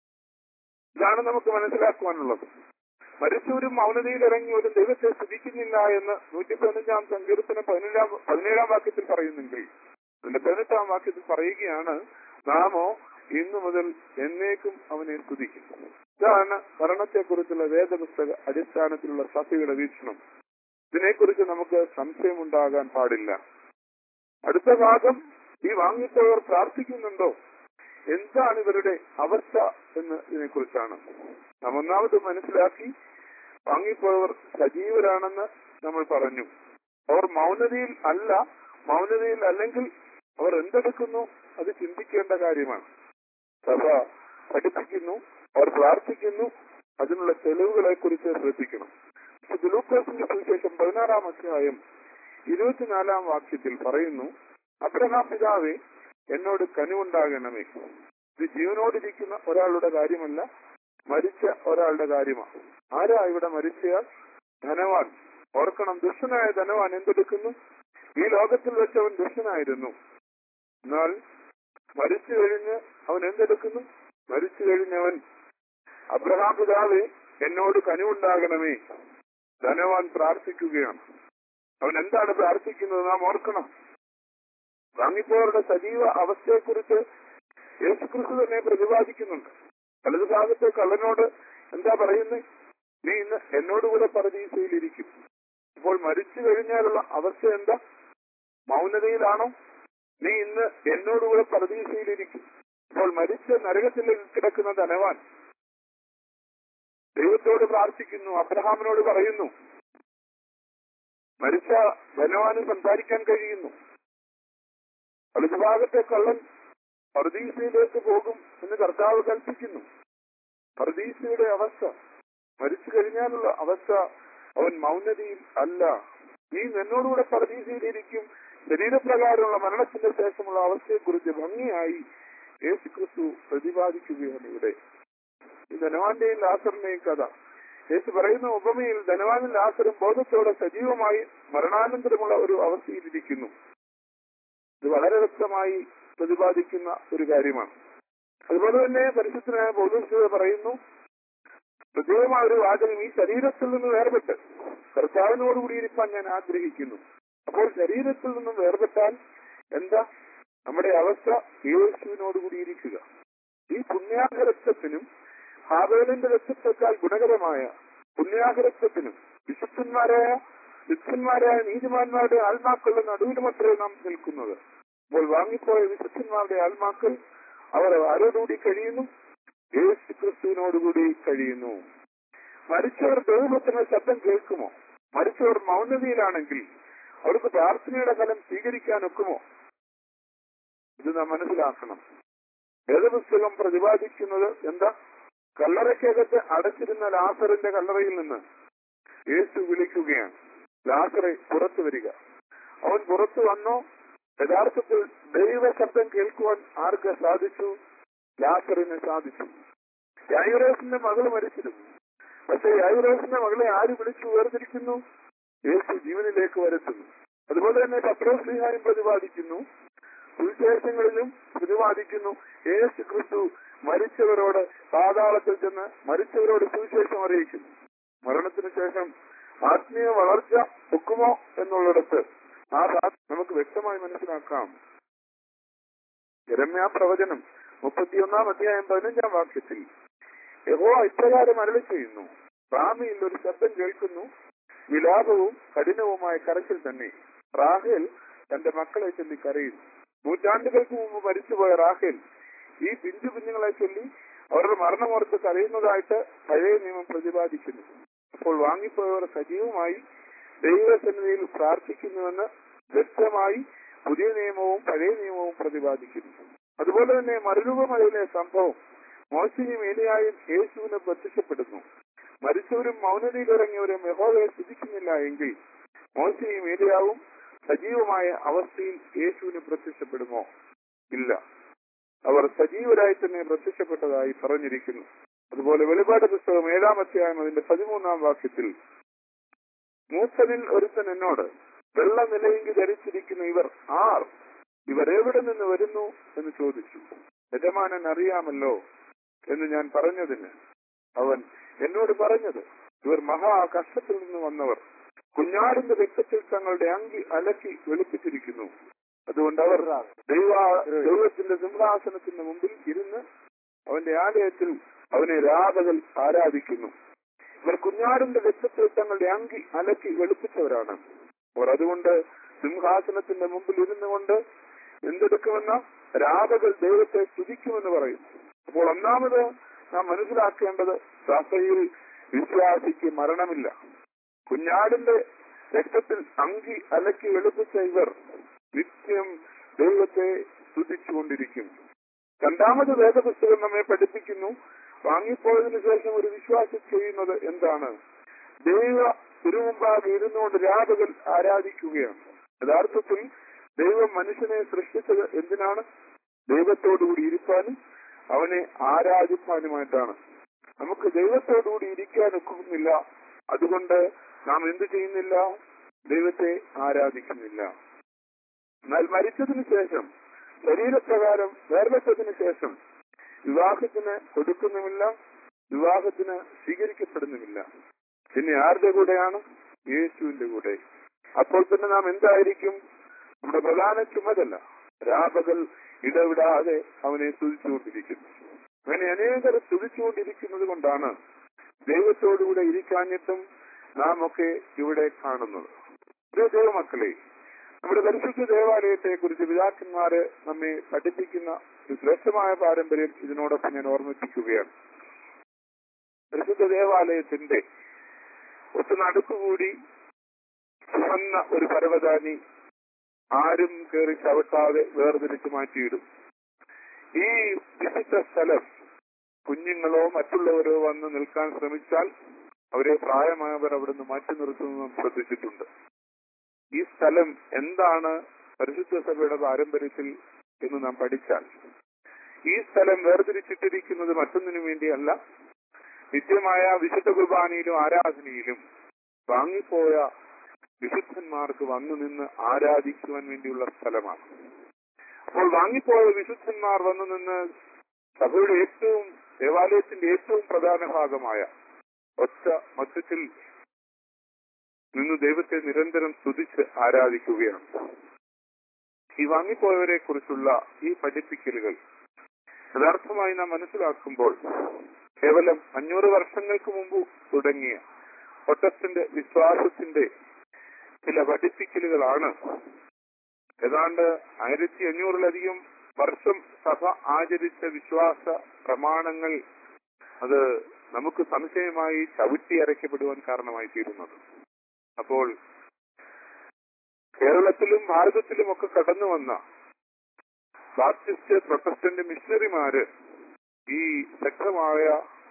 ഇതാണ് നമുക്ക് മനസ്സിലാക്കുവാനുള്ളത് മരിച്ചവരും മൗനതയിൽ ഇറങ്ങി ഒരു ദൈവത്തെ സ്തുതിക്കുന്നില്ല എന്ന് നൂറ്റി പതിനഞ്ചാം സങ്കീർത്തനം പതിനേഴാം പതിനേഴാം വാക്യത്തിൽ പറയുന്നെങ്കിൽ അതിന്റെ പതിനെട്ടാം വാക്യത്തിൽ പറയുകയാണ് നാമോ ഇന്നു മുതൽ എന്നേക്കും അവനെ സ്തുതിക്കും ഇതാണ് മരണത്തെക്കുറിച്ചുള്ള വേദപുസ്തക അടിസ്ഥാനത്തിലുള്ള സഭയുടെ വീക്ഷണം ഇതിനെക്കുറിച്ച് നമുക്ക് സംശയമുണ്ടാകാൻ പാടില്ല അടുത്ത ഭാഗം ഈ വാങ്ങിപ്പോയവർ പ്രാർത്ഥിക്കുന്നുണ്ടോ എന്താണ് ഇവരുടെ അവസ്ഥ എന്ന് ഇതിനെക്കുറിച്ചാണ് നാം ഒന്നാമത് മനസ്സിലാക്കി വാങ്ങിപ്പോയവർ സജീവരാണെന്ന് നമ്മൾ പറഞ്ഞു അവർ മൗനതയിൽ അല്ല മൗനതയിൽ അല്ലെങ്കിൽ അവർ എന്തെടുക്കുന്നു അത് ചിന്തിക്കേണ്ട കാര്യമാണ് സഭ പഠിപ്പിക്കുന്നു അവർ പ്രാർത്ഥിക്കുന്നു അതിനുള്ള തെളിവുകളെ കുറിച്ച് ശ്രദ്ധിക്കണം ലൂക്കോസിന്റെ സുവിശേഷം പതിനാറാം അധ്യായം ഇരുപത്തിനാലാം വാക്യത്തിൽ പറയുന്നു അബ്രഹാം പിതാവേ എന്നോട് കനിവുണ്ടാകണമേ ഇത് ജീവനോടിരിക്കുന്ന ഒരാളുടെ കാര്യമല്ല മരിച്ച ഒരാളുടെ കാര്യമാണ് ആരാ ഇവിടെ മരിച്ചയാൾ ധനവാൻ ഓർക്കണം ദുഷ്ടനായ ധനവാൻ എന്തെടുക്കുന്നു ഈ ലോകത്തിൽ വെച്ച് അവൻ ദുഷ്ടനായിരുന്നു എന്നാൽ മരിച്ചു കഴിഞ്ഞ് അവൻ എന്തെടുക്കുന്നു മരിച്ചു കഴിഞ്ഞവൻ അബ്രഹാം പിതാവേ എന്നോട് കനിവുണ്ടാകണമേ ധനവാൻ പ്രാർത്ഥിക്കുകയാണ് അവൻ എന്താണ് പ്രാർത്ഥിക്കുന്നത് നാം ഓർക്കണം വാങ്ങിപ്പോവരുടെ സജീവ അവസ്ഥയെക്കുറിച്ച് യേശുക്രിസ്തു തന്നെ പ്രതിപാദിക്കുന്നുണ്ട് വലതു ഭാഗത്തെ കള്ളനോട് എന്താ പറയുന്നത് നീ ഇന്ന് എന്നോടുകൂടെ പരദീസയിലിരിക്കും ഇപ്പോൾ മരിച്ചു കഴിഞ്ഞാലുള്ള അവസ്ഥ എന്താ മൗനതയിലാണോ നീ ഇന്ന് എന്നോടുകൂടെ പരദീസയിലിരിക്കും ഇപ്പോൾ മരിച്ച നരകത്തിൽ കിടക്കുന്ന ധനവാൻ ദൈവത്തോട് പ്രാർത്ഥിക്കുന്നു അബ്രഹാമിനോട് പറയുന്നു മരിച്ച ധനവാന് സംസാരിക്കാൻ കഴിയുന്നു വലതുഭാഗത്തെ കള്ളൻ പർദീസയിലേക്ക് പോകും എന്ന് കർത്താവ് കൽപ്പിക്കുന്നു പർദീസയുടെ അവസ്ഥ മരിച്ചു കഴിഞ്ഞാലുള്ള അവസ്ഥ അവൻ മൗനതയിൽ അല്ല നീ എന്നോടുകൂടെ പർദീസയിലിരിക്കും ശരീരപ്രകാരമുള്ള മരണത്തിന്റെ ശേഷമുള്ള അവസ്ഥയെക്കുറിച്ച് ഭംഗിയായി യേശു ക്രിസ്തു പ്രതിപാദിക്കുകയാണ് ഇവിടെ ഈ ധനവാന്റെയും ലാസറിന്റെയും കഥ യേശു പറയുന്ന ഉപമയിൽ ധനവാനും ലാസറും ബോധത്തോടെ സജീവമായി മരണാനന്തരമുള്ള ഒരു അവസ്ഥയിലിരിക്കുന്നു ഇത് വളരെ വ്യക്തമായി പ്രതിപാദിക്കുന്ന ഒരു കാര്യമാണ് അതുപോലെ തന്നെ പരിശുദ്ധനായ പൗലോസ് പറയുന്നു പ്രത്യേകമായ ഒരു വാചകം ഈ ശരീരത്തിൽ നിന്ന് വേർപെട്ട് കർത്താവിനോടുകൂടി ഇരിക്കാൻ ഞാൻ ആഗ്രഹിക്കുന്നു അപ്പോൾ ശരീരത്തിൽ നിന്നും വേർപെട്ടാൽ എന്താ നമ്മുടെ അവസ്ഥ യേശുവിനോടുകൂടി ഇരിക്കുക ഈ പുണ്യാഹരത്വത്തിനും ഹാവേലിന്റെ രക്തത്തെക്കാൾ ഗുണകരമായ പുണ്യാഹരത്വത്തിനും വിശുദ്ധന്മാരായ വിശുദ്ധന്മാരായ നീതിമാന്മാരുടെ ആത്മാക്കളുടെ നടുവിലുമത്രേ നാം നിൽക്കുന്നത് അപ്പോൾ വാങ്ങിപ്പോയ വിശുദ്ധന്മാരുടെ ആത്മാക്കൾ അവർ ആരോടുകൂടി കഴിയുന്നു യേശു ക്രിസ്തുവിനോടുകൂടി കഴിയുന്നു മരിച്ചവർ ദൈവത്തിന്റെ ശബ്ദം കേൾക്കുമോ മരിച്ചവർ മൗനതയിലാണെങ്കിൽ അവർക്ക് പ്രാർത്ഥനയുടെ ഫലം സ്വീകരിക്കാൻ ഒക്കുമോ ഇത് നാം മനസ്സിലാക്കണം വേദപുസ്തകം പ്രതിപാദിക്കുന്നത് എന്താ കല്ലറയ്ക്കകത്ത് അടച്ചിരുന്ന ലാസറിന്റെ കല്ലറയിൽ നിന്ന് യേശു വിളിക്കുകയാണ് ലാസറെ പുറത്തു വരിക അവൻ പുറത്തു വന്നോ യഥാർത്ഥത്തിൽ ദൈവ ശബ്ദം കേൾക്കുവാൻ ആർക്ക് സാധിച്ചു ലാസറിന് സാധിച്ചു യായുറോസിന്റെ മകൾ മരിച്ചിരുന്നു പക്ഷെ യായുറോസിന്റെ മകളെ ആര് വിളിച്ചു വേർതിരിക്കുന്നു യേശു ജീവനിലേക്ക് വരുത്തുന്നു അതുപോലെ തന്നെ പത്രോസ്ലിഹാരും പ്രതിപാദിക്കുന്നു സുവിശേഷങ്ങളിലും പ്രതിപാദിക്കുന്നു യേശു ക്രിസ്തു മരിച്ചവരോട് പാതാളത്തിൽ ചെന്ന് മരിച്ചവരോട് സുവിശേഷം അറിയിക്കുന്നു മരണത്തിന് ശേഷം ആത്മീയ വളർച്ച ഒക്കുമോ എന്നുള്ളിടത്ത് ആ നമുക്ക് വ്യക്തമായി മനസ്സിലാക്കാം ജരമ്യാ പ്രവചനം മുപ്പത്തിയൊന്നാം അധ്യായം പതിനഞ്ചാം വാക്യത്തിൽ യഹോ ഇപ്രകാരം അരളി ചെയ്യുന്നു റാമിയിൽ ഒരു ശബ്ദം കേൾക്കുന്നു വിലാപവും കഠിനവുമായ കരച്ചിൽ തന്നെ റാഹേൽ തന്റെ മക്കളെ ചൊല്ലി കരയുന്നു നൂറ്റാണ്ടുകൾക്ക് മുമ്പ് മരിച്ചുപോയ റാഹേൽ ഈ പിഞ്ചു കുഞ്ഞുങ്ങളെ ചൊല്ലി അവരുടെ മരണമോർത്ത് കരയുന്നതായിട്ട് പഴയ നിയമം പ്രതിപാദിക്കുന്നു അപ്പോൾ വാങ്ങിപ്പോയവർ സജീവമായി ദൈവസന്നിധിയിൽ പ്രാർത്ഥിക്കുന്നുവെന്ന് വ്യക്തമായി പുതിയ നിയമവും പഴയ നിയമവും പ്രതിപാദിക്കുന്നു അതുപോലെ തന്നെ മരുരൂപമലയിലെ സംഭവം മോശിയും ഏലിയായും യേശുവിന് പ്രത്യക്ഷപ്പെടുന്നു മരിച്ചവരും മൗനതയിലിറങ്ങിയവരും യഹോവയെ സ്തുതിക്കുന്നില്ല എങ്കിൽ മോശയും ഏലിയാവും സജീവമായ അവസ്ഥയിൽ യേശുവിന് പ്രത്യക്ഷപ്പെടുമോ ഇല്ല അവർ സജീവരായി തന്നെ പ്രത്യക്ഷപ്പെട്ടതായി പറഞ്ഞിരിക്കുന്നു അതുപോലെ വെളിപാട് പുസ്തകം ഏഴാം അധ്യായം അതിന്റെ പതിമൂന്നാം വാക്യത്തിൽ മൂപ്പനിൽ ഒരുത്തൻ എന്നോട് വെള്ള നിലയെങ്കി ധരിച്ചിരിക്കുന്ന ഇവർ ആർ ഇവർ എവിടെ നിന്ന് വരുന്നു എന്ന് ചോദിച്ചു യജമാനൻ അറിയാമല്ലോ എന്ന് ഞാൻ പറഞ്ഞതിന് അവൻ എന്നോട് പറഞ്ഞത് ഇവർ മഹാ കഷ്ടത്തിൽ നിന്ന് വന്നവർ കുഞ്ഞാടിന്റെ രക്തത്തിൽ തങ്ങളുടെ അങ്കി അലക്കി വെളുപ്പിച്ചിരിക്കുന്നു അതുകൊണ്ട് അവർ ദൈവ ദൈവത്തിന്റെ സിംഹാസനത്തിന്റെ മുമ്പിൽ ഇരുന്ന് അവന്റെ ആലയത്തിൽ അവനെ രാപകൽ ആരാധിക്കുന്നു ഇവർ കുഞ്ഞാടിന്റെ രക്തത്തിൽ തങ്ങളുടെ അങ്കി അലക്കി വെളുപ്പിച്ചവരാണ് അവർ അതുകൊണ്ട് സിംഹാസനത്തിന്റെ മുമ്പിൽ ഇരുന്നു കൊണ്ട് എന്തെടുക്കുമെന്ന രാപകൽ ദൈവത്തെ സ്തുതിക്കുമെന്ന് പറയും അപ്പോൾ ഒന്നാമത് നാം മനസ്സിലാക്കേണ്ടത് സഭയിൽ വിശ്വാസിക്ക് മരണമില്ല കുഞ്ഞാടിന്റെ രക്തത്തിൽ അങ്കി അലക്കി വെളുപ്പിച്ച ഇവർ നിത്യം ദൈവത്തെ സ്തുതിച്ചുകൊണ്ടിരിക്കും രണ്ടാമത് വേദപുസ്തകം നമ്മെ പഠിപ്പിക്കുന്നു വാങ്ങിപ്പോയതിനു ശേഷം ഒരു വിശ്വാസം ചെയ്യുന്നത് എന്താണ് ദൈവ തിരുമുമ്പാകെ ഇരുന്നുകൊണ്ട് രാപകൽ ആരാധിക്കുകയാണ് യഥാർത്ഥത്തിൽ ദൈവം മനുഷ്യനെ സൃഷ്ടിച്ചത് എന്തിനാണ് ദൈവത്തോടുകൂടി ഇരിക്കാനും അവനെ ആരാധിക്കാനുമായിട്ടാണ് നമുക്ക് ദൈവത്തോടുകൂടി ഇരിക്കാൻ ഒക്കുന്നില്ല അതുകൊണ്ട് നാം എന്ത് ചെയ്യുന്നില്ല ദൈവത്തെ ആരാധിക്കുന്നില്ല എന്നാൽ മരിച്ചതിന് ശേഷം ശരീരപ്രകാരം വേർപെട്ടതിന് ശേഷം വിവാഹത്തിന് കൊടുക്കുന്നുമില്ല വിവാഹത്തിന് സ്വീകരിക്കപ്പെടുന്നുമില്ല പിന്നെ ആരുടെ കൂടെയാണ് യേശുവിന്റെ കൂടെ അപ്പോൾ തന്നെ നാം എന്തായിരിക്കും നമ്മുടെ പ്രധാന ചുമതല രാപകൽ ഇടവിടാതെ അവനെ സ്തുതിച്ചുകൊണ്ടിരിക്കുന്നു അങ്ങനെ അനേകർ സ്തുതിച്ചുകൊണ്ടിരിക്കുന്നത് കൊണ്ടാണ് ദൈവത്തോടുകൂടെ ഇരിക്കാഞ്ഞിട്ടും നാം ഒക്കെ ഇവിടെ കാണുന്നത് പ്രിയ ദൈവമക്കളെ നമ്മുടെ പരിശുദ്ധ ദേവാലയത്തെ കുറിച്ച് പിതാക്കന്മാര് നമ്മെ പഠിപ്പിക്കുന്ന ഒരു ശ്രേഷ്ഠമായ പാരമ്പര്യം ഇതിനോടൊപ്പം ഞാൻ ഓർമ്മിപ്പിക്കുകയാണ് പരിശുദ്ധ ദേവാലയത്തിന്റെ ഒത്തു നടുക്കുകൂടി ചുവന്ന ഒരു പരവതാനി ആരും കയറി ചവിട്ടാതെ വേർതിരിച്ച് മാറ്റിയിടും ഈ വിശുദ്ധ സ്ഥലം കുഞ്ഞുങ്ങളോ മറ്റുള്ളവരോ വന്ന് നിൽക്കാൻ ശ്രമിച്ചാൽ അവരെ പ്രായമായവർ അവിടുന്ന് മാറ്റി നിർത്തുന്നത് ശ്രദ്ധിച്ചിട്ടുണ്ട് ഈ സ്ഥലം എന്താണ് പരിശുദ്ധ സഭയുടെ പാരമ്പര്യത്തിൽ എന്ന് നാം പഠിച്ചാൽ ഈ സ്ഥലം വേർതിരിച്ചിട്ടിരിക്കുന്നത് മറ്റൊന്നിനു വേണ്ടിയല്ല നിത്യമായ വിശുദ്ധ കുർബാനയിലും ആരാധനയിലും വാങ്ങിപ്പോയ വിശുദ്ധന്മാർക്ക് വന്നു നിന്ന് ആരാധിക്കുവാൻ വേണ്ടിയുള്ള സ്ഥലമാണ് അപ്പോൾ വാങ്ങിപ്പോയ വിശുദ്ധന്മാർ വന്നു നിന്ന് സഭയുടെ ഏറ്റവും ദേവാലയത്തിന്റെ ഏറ്റവും പ്രധാന ഭാഗമായ ഒറ്റ മധ്യത്തിൽ നിന്ന് ദൈവത്തെ നിരന്തരം സ്തുതിച്ച് ആരാധിക്കുകയാണ് ഈ വാങ്ങിപ്പോയവരെ കുറിച്ചുള്ള ഈ പഠിപ്പിക്കലുകൾ യഥാർത്ഥമായി നാം മനസ്സിലാക്കുമ്പോൾ കേവലം അഞ്ഞൂറ് വർഷങ്ങൾക്ക് മുമ്പ് തുടങ്ങിയ പ്രൊട്ടസ്റ്റന്റ് വിശ്വാസത്തിന്റെ ചില പഠിപ്പിക്കലുകളാണ് ഏതാണ്ട് ആയിരത്തി അഞ്ഞൂറിലധികം വർഷം സഭ ആചരിച്ച വിശ്വാസ പ്രമാണങ്ങൾ അത് നമുക്ക് സംശയമായി ചവിട്ടി അരയ്ക്കപ്പെടുവാൻ കാരണമായി തീരുന്നത് അപ്പോൾ കേരളത്തിലും ഭാരതത്തിലും ഒക്കെ കടന്നു വന്ന ബാപ്റ്റിസ്റ്റ് പ്രൊട്ടസ്റ്റന്റ് മിഷണറിമാര് ഈ ശക്തമായ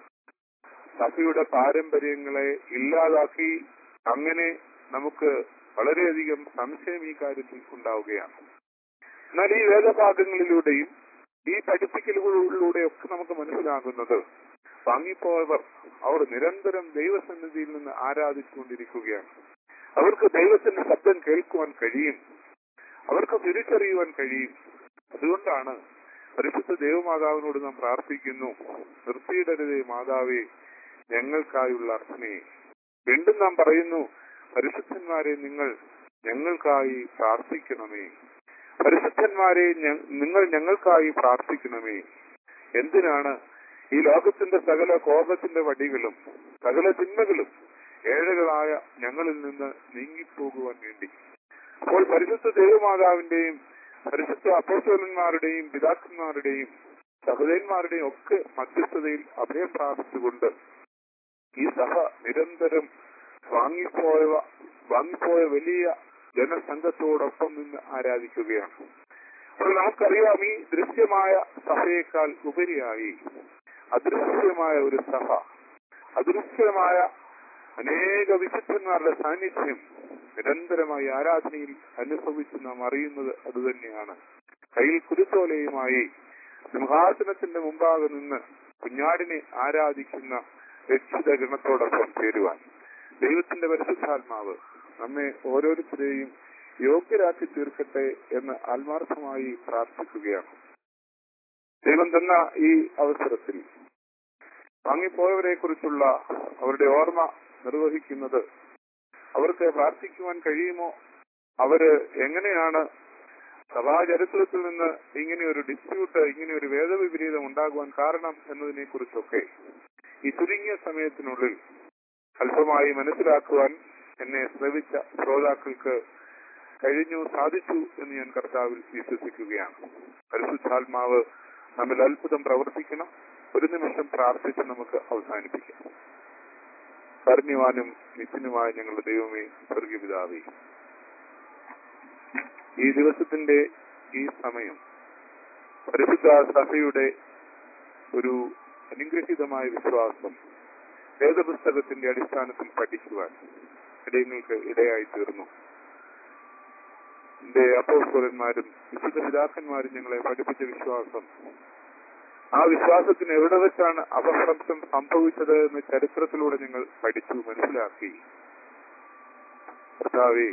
സഭയുടെ പാരമ്പര്യങ്ങളെ ഇല്ലാതാക്കി അങ്ങനെ നമുക്ക് വളരെയധികം സംശയം ഈ കാര്യത്തിൽ ഉണ്ടാവുകയാണ് എന്നാൽ ഈ വേദഭാഗങ്ങളിലൂടെയും ഈ പഠിപ്പിക്കലുകളിലൂടെയൊക്കെ നമുക്ക് മനസ്സിലാകുന്നത് വാങ്ങിപ്പോയവർ അവർ നിരന്തരം ദൈവസന്നിധിയിൽ നിന്ന് ആരാധിച്ചുകൊണ്ടിരിക്കുകയാണ് അവർക്ക് ദൈവത്തിന്റെ ശബ്ദം കേൾക്കുവാൻ കഴിയും അവർക്ക് തിരിച്ചറിയുവാൻ കഴിയും അതുകൊണ്ടാണ് പരിശുദ്ധ ദൈവമാതാവിനോട് നാം പ്രാർത്ഥിക്കുന്നു നിർത്തിയിടരുതേ മാതാവേ ഞങ്ങൾക്കായുള്ള അർച്ചനയെ വീണ്ടും നാം പറയുന്നു പരിശുദ്ധന്മാരെ നിങ്ങൾ ഞങ്ങൾക്കായി പ്രാർത്ഥിക്കണമേ പരിശുദ്ധന്മാരെ ഞ- നിങ്ങൾ ഞങ്ങൾക്കായി പ്രാർത്ഥിക്കണമേ എന്തിനാണ് ഈ ലോകത്തിന്റെ സകല കോപത്തിന്റെ വടികളും സകല തിന്മകളും ഏഴകളായ ഞങ്ങളിൽ നിന്ന് നീങ്ങിപ്പോകുവാൻ വേണ്ടി അപ്പോൾ പരിശുദ്ധ ദേവമാതാവിന്റെയും പരിശുദ്ധ അപ്പോസ്തലന്മാരുടെയും പിതാക്കന്മാരുടെയും സഹോദരന്മാരുടെയും ഒക്കെ മധ്യസ്ഥതയിൽ അഭയം പ്രാപിച്ചുകൊണ്ട് ഈ സഭ നിരന്തരം വാങ്ങിപ്പോയ വാങ്ങിപ്പോയ വലിയ ജനസംഘത്തോടൊപ്പം നിന്ന് ആരാധിക്കുകയാണ് അപ്പോൾ നമുക്കറിയാം ഈ ദൃശ്യമായ സഭയേക്കാൾ ഉപരിയായി അദൃശ്യമായ ഒരു സഭ അദൃശ്യമായ അനേക വിശുദ്ധന്മാരുടെ സാന്നിധ്യം നിരന്തരമായി ആരാധനയിൽ അനുഭവിച്ച് നാം അറിയുന്നത് അതുതന്നെയാണ് കയ്യിൽ കുരുത്തോലയുമായി സിംഹാസനത്തിന്റെ മുമ്പാകെ നിന്ന് കുഞ്ഞാടിനെ ആരാധിക്കുന്ന രക്ഷിത ഗണത്തോടൊപ്പം ചേരുവാൻ ദൈവത്തിന്റെ പരിശുദ്ധാത്മാവ് നമ്മെ ഓരോരുത്തരെയും യോഗ്യരാക്കി തീർക്കട്ടെ എന്ന് ആത്മാർത്ഥമായി പ്രാർത്ഥിക്കുകയാണ് ദൈവം തന്ന ഈ അവസരത്തിൽ വാങ്ങിപ്പോയവരെ കുറിച്ചുള്ള അവരുടെ ഓർമ്മ നിർവഹിക്കുന്നത് അവർക്ക് പ്രാർത്ഥിക്കുവാൻ കഴിയുമോ അവര് എങ്ങനെയാണ് സഭാചരിത്രത്തിൽ നിന്ന് ഇങ്ങനെ ഒരു ഡിസ്പ്യൂട്ട് ഇങ്ങനെ ഒരു വേദവിപരീതം ഉണ്ടാകുവാൻ കാരണം എന്നതിനെ കുറിച്ചൊക്കെ ഈ ചുരുങ്ങിയ സമയത്തിനുള്ളിൽ അല്പമായി മനസ്സിലാക്കുവാൻ എന്നെ ശ്രവിച്ച ശ്രോതാക്കൾക്ക് കഴിഞ്ഞു സാധിച്ചു എന്ന് ഞാൻ കർത്താവിൽ വിശ്വസിക്കുകയാണ് പരിശുദ്ധാത്മാവ് നമ്മിൽ അത്ഭുതം പ്രവർത്തിക്കണം ഒരു നിമിഷം പ്രാർത്ഥിച്ച് നമുക്ക് അവസാനിപ്പിക്കാം കർണ്യവാനും നിത്യനുമായ ഞങ്ങളുടെ ദൈവമേ സ്വർഗീയ പിതാവേ ഈ ദിവസത്തിന്റെ ഈ സമയം പരിശുദ്ധ സഭയുടെ ഒരു അനുഗ്രഹീതമായ വിശ്വാസം വേദപുസ്തകത്തിന്റെ അടിസ്ഥാനത്തിൽ പഠിക്കുവാൻ ഇടയങ്ങൾക്ക് ഇടയായി തീർന്നു എന്റെ അപ്പോസ്തലന്മാരും വിശുദ്ധ പിതാക്കന്മാരും ഞങ്ങളെ പഠിപ്പിച്ച വിശ്വാസം ആ വിശ്വാസത്തിന് എവിടെ വെച്ചാണ് അപഭ്രംശം സംഭവിച്ചത് എന്ന് ചരിത്രത്തിലൂടെ ഞങ്ങൾ പഠിച്ചു മനസ്സിലാക്കി കർത്താവേ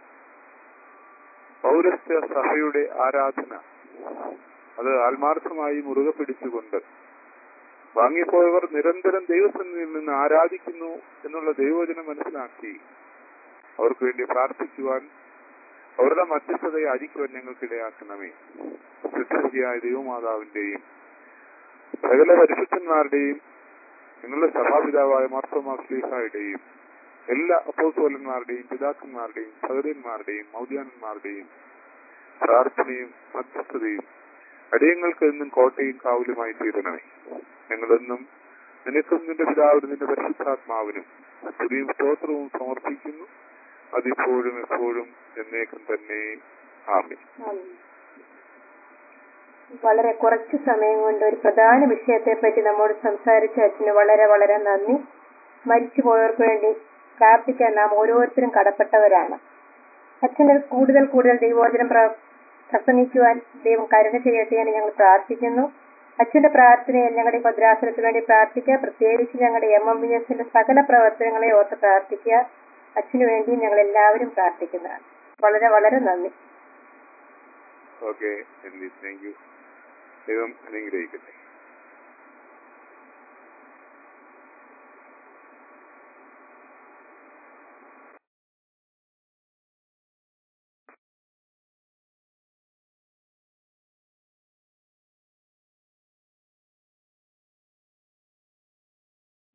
പൗരസ്ത്യ സഭയുടെ ആരാധന അത് ആത്മാർത്ഥമായി മുറുകെ പിടിച്ചുകൊണ്ട് വാങ്ങിപ്പോയവർ നിരന്തരം ദൈവസന്നിധിയിൽ നിന്ന് ആരാധിക്കുന്നു എന്നുള്ള ദൈവവചനം മനസ്സിലാക്കി അവർക്ക് വേണ്ടി പ്രാർത്ഥിക്കുവാൻ അവരുടെ മധ്യസ്ഥതയെ അരിക്കുവാൻ ഞങ്ങൾക്ക് ഇടയാക്കണമേ സിദ്ധരിയായ ദൈവമാതാവിന്റെയും സകല പരിശുദ്ധന്മാരുടെയും നിങ്ങളുടെ സഭാപിതാവായ മാർത്തോമാ ശ്ലീഹായുടെയും എല്ലാ അപ്പോസോലന്മാരുടെയും പിതാക്കന്മാരുടെയും സഹോദരന്മാരുടെയും മൗദ്യാനന്മാരുടെയും പ്രാർത്ഥനയും മധ്യസ്ഥതയും അടിയങ്ങൾക്ക് എന്നും കോട്ടയും കാവലുമായി തീരണമേ ഞങ്ങളെന്നും നിനക്കും നിന്റെ പിതാവിനും നിന്റെ പരിശുദ്ധാത്മാവിനും സ്തുതിയും സ്തോത്രവും സമർപ്പിക്കുന്നു അതിപ്പോഴും എപ്പോഴും എന്നേക്കും തന്നെ ആമേ ആമേൻ. വളരെ കുറച്ച് സമയം കൊണ്ട് ഒരു പ്രധാന വിഷയത്തെ പറ്റി നമ്മോട് സംസാരിച്ച അച്ഛന് വളരെ വളരെ നന്ദി മരിച്ചുപോയവർക്ക് വേണ്ടി പ്രാർത്ഥിക്കാൻ നാം ഓരോരുത്തരും കടപ്പെട്ടവരാണ് അച്ഛന് കൂടുതൽ കൂടുതൽ ദൈവോചനം പ്ര- പ്രസംഗിക്കുവാൻ ദൈവം കരുണ ചെയ്യട്ടെ എന്ന് ഞങ്ങൾ പ്രാർത്ഥിക്കുന്നു അച്ഛന്റെ പ്രാർത്ഥനയിൽ ഞങ്ങളുടെ ഈ ഭദ്രാസനത്തിന് വേണ്ടി പ്രാർത്ഥിക്കുക പ്രത്യേകിച്ച് ഞങ്ങളുടെ എം എം ബി എസിന്റെ സകല പ്രവർത്തനങ്ങളെ ഓർത്ത് പ്രാർത്ഥിക്കുക അച്ഛനു വേണ്ടി ഞങ്ങൾ എല്ലാവരും പ്രാർത്ഥിക്കുന്നതാണ് വളരെ വളരെ നന്ദി ഓക്കെ താങ്ക് യു ദൈവം അനുഗ്രഹിക്കട്ടെ